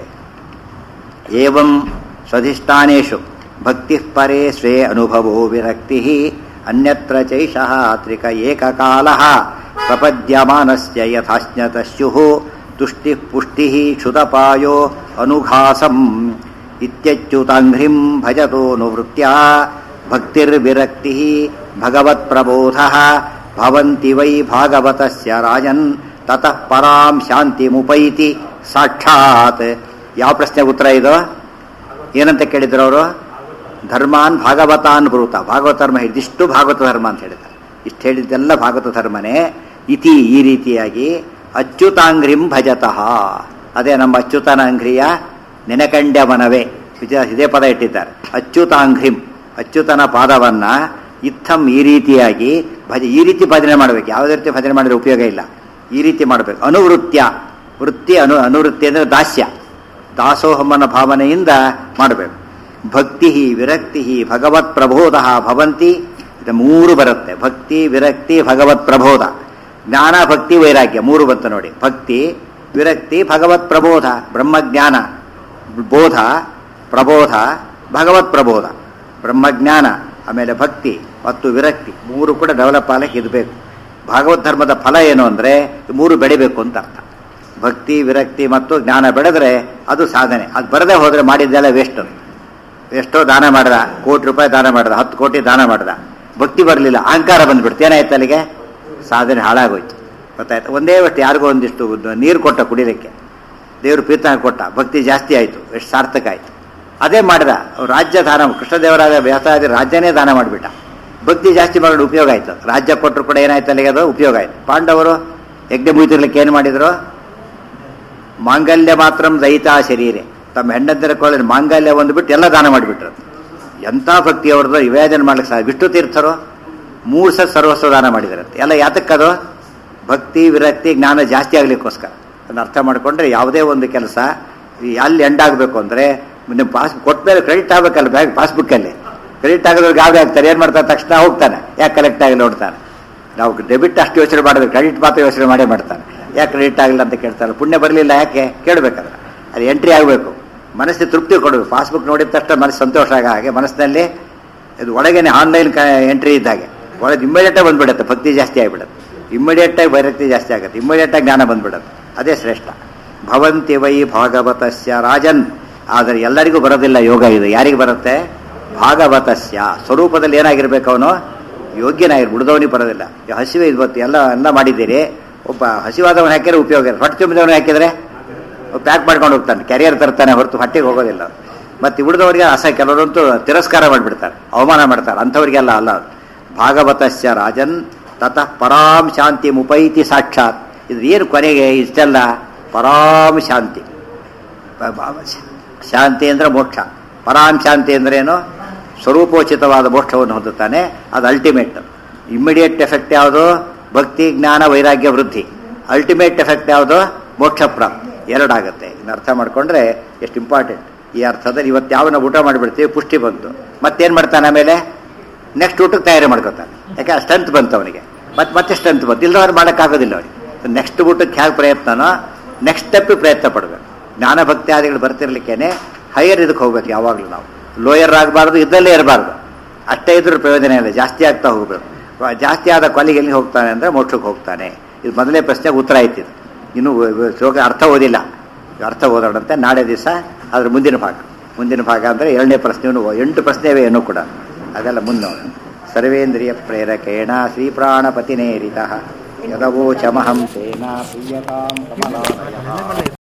ಏವಂ ಸ್ವಧಿಷ್ಠಾನೇಶು ಭಕ್ತಿ ಪರೇ ಸ್ವೇ ಅನುಭವೋ ವಿರಕ್ತಿ ಅನ್ಯತ್ರ ಚೈಷಃ ತ್ರಿಕ ಏಕಕಾಲ ಪ್ರಪದ್ಯಮಾನಸ್ಯ ಯಥಾಶ್ನತ ಸ್ಯುಃ ತುಷ್ಟಿ ಪುಷ್ಟಿ ಕ್ಷುತಪಾಯೋ ಅನುಘಾಸಂ ಇತ್ಯಚ್ಯುತಾಂಘ್ರಿಂ ಭಜತೋ ನುವೃತ್ಯ ಭಕ್ತಿರ್ವಿರಕ್ತಿ ಭಗವತ್ಪ್ರಬೋಧ ಭವಂತಿ ವೈ ಭಾಗವತಸ್ಯ ರಾಜನ್ ತತಃ ಪರಾಂ ಶಾಂತಿಮುಪೈತಿ ಸಾಕ್ಷಾತ್ ಯಾವ ಪ್ರಶ್ನೆ ಉತ್ತರ ಇದು ಏನಂತ ಕೇಳಿದ್ರು ಅವರು ಧರ್ಮಾನ್ ಭಾಗವತಾನ್ ಬ್ರೂತ ಭಾಗವತ ಧರ್ಮ ಇದಿಷ್ಟು ಭಾಗವತ ಧರ್ಮ ಅಂತ ಹೇಳಿದ್ದಾರೆ ಇಷ್ಟು ಹೇಳಿದ್ದೆಲ್ಲ ಭಾಗವತ ಧರ್ಮನೇ ಇತಿ ಈ ರೀತಿಯಾಗಿ ಅಚ್ಯುತಾಂಗ್ರಿಂ ಭಜತಃ ಅದೇ ನಮ್ಮ ಅಚ್ಯುತನ ಅಂಗ್ರಿಯ ನೆನಕಂಡ್ಯ ಮನವೇ ವಿಜಯ- ಇದೇ ಪದ ಇಟ್ಟಿದ್ದಾರೆ ಅಚ್ಯುತಾಂಘ್ರಿಂ ಅಚ್ಯುತನ ಪಾದವನ್ನ ಇತ್ತಂ ಈ ರೀತಿಯಾಗಿ ಭಜ ಈ ರೀತಿ ಭಜನೆ ಮಾಡಬೇಕು ಯಾವುದೇ ರೀತಿ ಭಜನೆ ಮಾಡಿದ್ರೆ ಉಪಯೋಗ ಇಲ್ಲ ಈ ರೀತಿ ಮಾಡಬೇಕು ಅನುವೃತ್ಯ ವೃತ್ತಿ ಅನು ಅನುವೃತ್ತಿ ಅಂದರೆ ದಾಸ್ಯ ದಾಸೋಹಮ್ಮನ ಭಾವನೆಯಿಂದ ಮಾಡಬೇಕು ಭಕ್ತಿ ವಿರಕ್ತಿ ಭಗವತ್ ಪ್ರಬೋಧ ಭವಂತಿ ಇದು ಮೂರು ಬರುತ್ತೆ ಭಕ್ತಿ ವಿರಕ್ತಿ ಭಗವತ್ ಪ್ರಬೋಧ ಜ್ಞಾನ ಭಕ್ತಿ ವೈರಾಗ್ಯ ಮೂರು ಬಂತು ನೋಡಿ ಭಕ್ತಿ ವಿರಕ್ತಿ ಭಗವತ್ ಪ್ರಬೋಧ ಬ್ರಹ್ಮಜ್ಞಾನ ಬೋಧ ಪ್ರಬೋಧ ಭಗವತ್ ಪ್ರಬೋಧ ಬ್ರಹ್ಮಜ್ಞಾನ ಆಮೇಲೆ ಭಕ್ತಿ ಮತ್ತು ವಿರಕ್ತಿ ಮೂರು ಕೂಡ ಡೆವಲಪ್ ಆಗಲಿಕ್ಕೆ ಇರಬೇಕು ಭಾಗವತ್ ಧರ್ಮದ ಫಲ ಏನು ಅಂದರೆ ಮೂರು ಬೆಳಿಬೇಕು ಅಂತ ಅರ್ಥ ಭಕ್ತಿ ವಿರಕ್ತಿ ಮತ್ತು ಜ್ಞಾನ ಬೆಳೆದ್ರೆ ಅದು ಸಾಧನೆ ಅದು ಬರದೇ ಹೋದರೆ ಮಾಡಿದ್ದೆಲ್ಲ ವೇಸ್ಟ್ ಎಷ್ಟೋ ದಾನ ಮಾಡ್ದ ಕೋಟಿ ರೂಪಾಯಿ ದಾನ ಮಾಡ್ದ ಹತ್ತು ಕೋಟಿ ದಾನ ಮಾಡ್ದ ಭಕ್ತಿ ಬರಲಿಲ್ಲ ಅಹಂಕಾರ ಬಂದ್ಬಿಡ್ತು ಏನಾಯ್ತು ಅಲ್ಲಿಗೆ ಸಾಧನೆ ಹಾಳಾಗೋಯ್ತು ಗೊತ್ತಾಯ್ತು ಒಂದೇ ಒಟ್ಟು ಯಾರಿಗೋ ಒಂದಿಷ್ಟು ನೀರು ಕೊಟ್ಟ ಕುಡಿಲಿಕ್ಕೆ ದೇವರು ಪ್ರೀತ ಕೊಟ್ಟ ಭಕ್ತಿ ಜಾಸ್ತಿ ಆಯಿತು ಎಷ್ಟು ಸಾರ್ಥಕ ಆಯಿತು ಅದೇ ಮಾಡಿದ ರಾಜ್ಯ ದಾನ ಕೃಷ್ಣದೇವರಾದ ವ್ಯಾಸಾದಿ ರಾಜ್ಯನೇ ದಾನ ಮಾಡಿಬಿಟ್ಟ ಭಕ್ತಿ ಜಾಸ್ತಿ ಮಾಡಿ ಉಪಯೋಗ ಆಯಿತು ರಾಜ್ಯ ಕೊಟ್ಟರು ಕೂಡ ಏನಾಯ್ತು ಅಲ್ಲಿಗೆ ಅದು ಉಪಯೋಗ ಆಯಿತು ಪಾಂಡವರು ಯಜ್ಞ ಮುಗಿತಿರ್ಲಿಕ್ಕೆ ಏನು ಮಾಡಿದ್ರು ಮಾಂಗಲ್ಯ ಮಾತ್ರ ದಯಿತಾ ಶರೀರೆ ತಮ್ಮ ಹೆಂಡಂತರ ಕೊಳ್ಳಿ ಮಾಂಗಲ್ಯ ಒಂದು ಬಿಟ್ಟು ಎಲ್ಲ ದಾನ ಮಾಡಿಬಿಟ್ರು ಎಂಥ ಭಕ್ತಿ ಅವ್ರದ್ದು ನಿವೇದನೆ ಮಾಡ್ಲಿಕ್ಕೆ ಸಾಧ್ಯ ವಿಷ್ಣು ತೀರ್ಥರು ಮೂರು ಸಲ ಸರ್ವಸ್ವ ದಾನ ಮಾಡಿದಾರಂತೆ ಎಲ್ಲ ಯಾತಕ್ಕದು ಭಕ್ತಿ ವಿರಕ್ತಿ ಜ್ಞಾನ ಜಾಸ್ತಿ ಆಗ್ಲಿಕ್ಕೋಸ್ಕರ ಅದನ್ನ ಅರ್ಥ ಮಾಡಿಕೊಂಡ್ರೆ ಯಾವುದೇ ಒಂದು ಕೆಲಸ ಅಲ್ಲಿ ಎಂಡ್ ಆಗಬೇಕು ಅಂದರೆ ನಿಮ್ಮ ಪಾಸ್ ಕೊಟ್ಟ ಮೇಲೆ ಕ್ರೆಡಿಟ್ ಆಗಬೇಕಲ್ಲ ಬ್ಯಾಂಕ್ ಪಾಸ್ಬುಕ್ಕಲ್ಲಿ ಕ್ರೆಡಿಟ್ ಆಗೋದ್ರಿಗೆ ಗಾಬರಿ ಆಗ್ತಾರೆ ಏನು ಮಾಡ್ತಾರೆ ತಕ್ಷಣ ಹೋಗ್ತಾನೆ ಯಾಕೆ ಕಲೆಕ್ಟ್ ಆಗಿ ನೋಡ್ತಾನೆ ನಾವು ಡೆಬಿಟ್ ಅಷ್ಟು ಯೋಚನೆ ಮಾಡಿದ್ರೆ ಕ್ರೆಡಿಟ್ ಮಾತ್ರ ಯೋಚನೆ ಮಾಡೇ ಮಾಡ್ತಾನೆ ಯಾಕೆ ಕ್ರೆಡಿಟ್ ಆಗಿಲ್ಲ ಅಂತ ಕೇಳ್ತಾರೆ ಪುಣ್ಯ ಬರಲಿಲ್ಲ ಯಾಕೆ ಕೇಳಬೇಕಲ್ಲ ಅದು ಎಂಟ್ರಿ ಆಗಬೇಕು ಮನಸ್ಸಿಗೆ ತೃಪ್ತಿ ಕೊಡಬೇಕು ಪಾಸ್ಬುಕ್ ನೋಡಿದ ತಕ್ಷಣ ಮನಸ್ಸು ಸಂತೋಷ ಆಗ ಹಾಗೆ ಮನಸ್ಸಿನಲ್ಲಿ ಇದು ಒಳಗೇನೆ ಆನ್ಲೈನ್ ಎಂಟ್ರಿ ಇದ್ದಾಗೆ ಒಳಗೆ ಇಮ್ಮಿಡಿಯೇಟಾಗಿ ಬಂದ್ಬಿಡುತ್ತೆ ಭಕ್ತಿ ಜಾಸ್ತಿ ಆಗಿಬಿಡುತ್ತೆ ಇಮ್ಮಿಡಿಯೇಟಾಗಿ ಭಕ್ತಿ ಜಾಸ್ತಿ ಆಗುತ್ತೆ ಇಮ್ಮಿಡಿಯೇಟಾಗಿ ಜ್ಞಾನ ಬಂದ್ಬಿಡುತ್ತೆ ಅದೇ ಶ್ರೇಷ್ಠ ಭವಂತಿ ವೈ ಭಾಗವತಸ್ಯ ರಾಜನ್ ಆದರೆ ಎಲ್ಲರಿಗೂ ಬರೋದಿಲ್ಲ ಯೋಗ ಇದು ಯಾರಿಗೆ ಬರುತ್ತೆ ಭಾಗವತಸ್ಯ ಸ್ವರೂಪದಲ್ಲಿ ಏನಾಗಿರ್ಬೇಕು ಅವನು ಯೋಗ್ಯನಾಗಿರ್ ಬಿಡದವನಿಗೆ ಬರೋದಿಲ್ಲ ಈ ಹಸಿವೆ ಇವತ್ತು ಎಲ್ಲ ಎಲ್ಲ ಮಾಡಿದ್ದೀರಿ ಒಬ್ಬ ಹಸಿವಾದವನು ಹಾಕಿದ್ರೆ ಉಪಯೋಗ ಇಲ್ಲ ಹೊಟ್ಟೆ ತುಂಬಿದವನು ಹಾಕಿದ್ರೆ ಪ್ಯಾಕ್ ಮಾಡ್ಕೊಂಡು ಹೋಗ್ತಾನೆ ಕ್ಯಾರಿಯರ್ ತರ್ತಾನೆ ಹೊರತು ಹೊಟ್ಟೆಗೆ ಹೋಗೋದಿಲ್ಲ ಮತ್ತು ಉಳಿದವರಿಗೆ ಅಸ ಕೆಲವರಂತೂ ತಿರಸ್ಕಾರ ಮಾಡಿಬಿಡ್ತಾರೆ ಅವಮಾನ ಮಾಡ್ತಾರೆ ಅಂಥವ್ರಿಗೆಲ್ಲ ಅಲ್ಲ ಅದು. ಭಾಗವತಸ್ಯ ರಾಜನ್ ತತಃ ಪರಾಂ ಶಾಂತಿ ಮುಪೈತಿ ಸಾಕ್ಷಾತ್ ಇದು ಏನು ಕೊನೆಗೆ ಇಷ್ಟೆಲ್ಲ ಪರಾಂ ಶಾಂತಿ ಬ- ಬ- ಶಾಂತಿ ಅಂದರೆ ಮೋಕ್ಷ ಪರಾಂ ಶಾಂತಿ ಅಂದ್ರೇನು ಸ್ವರೂಪೋಚಿತವಾದ ಮೋಕ್ಷವನ್ನು ಹೊಂದುತ್ತಾನೆ ಅದು ಅಲ್ಟಿಮೇಟ್ ಇಮ್ಮಿಡಿಯೇಟ್ ಎಫೆಕ್ಟ್ ಯಾವುದು ಭಕ್ತಿ ಜ್ಞಾನ ವೈರಾಗ್ಯ ವೃದ್ಧಿ ಅಲ್ಟಿಮೇಟ್ ಎಫೆಕ್ಟ್ ಯಾವುದು ಮೋಕ್ಷ ಪ್ರಾಪ್ತಿ ಎರಡಾಗುತ್ತೆ ಇನ್ನು ಅರ್ಥ ಮಾಡ್ಕೊಂಡ್ರೆ ಎಷ್ಟು ಇಂಪಾರ್ಟೆಂಟ್ ಈ ಅರ್ಥದಲ್ಲಿ ಇವತ್ತು ಯಾವನ್ನ ಊಟ ಮಾಡಿಬಿಡ್ತೀವಿ ಪುಷ್ಟಿ ಬಂತು ಮತ್ತೇನು ಮಾಡ್ತಾನೆ ಆಮೇಲೆ ನೆಕ್ಸ್ಟ್ ಊಟಕ್ಕೆ ತಯಾರಿ ಮಾಡ್ಕೊತಾನೆ ಯಾಕೆ ಸ್ಟ್ರೆಂತ್ ಬಂತು ಅವನಿಗೆ ಮತ್ತೆ ಮತ್ತೆ ಸ್ಟ್ರೆಂತ್ ಬಂತು ಇಲ್ಲದವ್ರು ಮಾಡೋಕ್ಕಾಗೋದಿಲ್ಲ ಅವನಿಗೆ ನೆಕ್ಸ್ಟ್ ಊಟಕ್ಕೆ ಹೇಗೆ ಪ್ರಯತ್ನನೋ ನೆಕ್ಸ್ಟ್ ಸ್ಟೆಪ್ ಪ್ರಯತ್ನ ಪಡಬೇಕು ಜ್ಞಾನ ಭಕ್ತಿ ಆದಿಗಳು ಬರ್ತಿರ್ಲಿಕ್ಕೇನೆ ಹೈಯರ್ ಇದಕ್ಕೆ ಹೋಗ್ಬೇಕು ಯಾವಾಗಲೂ ನಾವು ಲೋಯರ್ ಆಗಬಾರ್ದು ಇದ್ದಲ್ಲೇ ಇರಬಾರ್ದು ಅಷ್ಟೇ ಇದ್ರೂ ಪ್ರಯೋಜನ ಇಲ್ಲ ಜಾಸ್ತಿ ಆಗ್ತಾ ಹೋಗ್ಬೇಕು ವ- ಜಾಸ್ತಿ ಆದ ಕೊಲಿಗೆ ಎಲ್ಲಿ ಹೋಗ್ತಾನೆ ಅಂದರೆ ಮೋಕ್ಷಕ್ಕೆ ಹೋಗ್ತಾನೆ ಇದು ಮೊದಲನೇ ಪ್ರಶ್ನೆಗೆ ಉತ್ತರ ಆಯ್ತಿದ್ದು ಇನ್ನು ವ- ವ- ಶ್ಲೋಕ ಅರ್ಥ ಓದಿಲ್ಲ ಅರ್ಥ ಓದೋಣಂತೆ ನಾಳೆ ದಿವಸ ಅದ್ರ ಮುಂದಿನ ಭಾಗ ಮುಂದಿನ ಭಾಗ ಅಂದರೆ ಎರಡನೇ ಪ್ರಶ್ನೆಯನ್ನು ಎಂಟು ಪ್ರಶ್ನೆ ಇವೆ ಏನೂ ಕೂಡ ಅದೆಲ್ಲ ಮುಂದೆ ಸರ್ವೇಂದ್ರಿಯ ಪ್ರೇರಕೇಣ ಶ್ರೀಪ್ರಾಣಪತಿನೇರಿತ ಯದವೋಚಮಹಂ ತೇನ ಪ್ರಿಯತಾಂ ಕಮಲಾಲಯ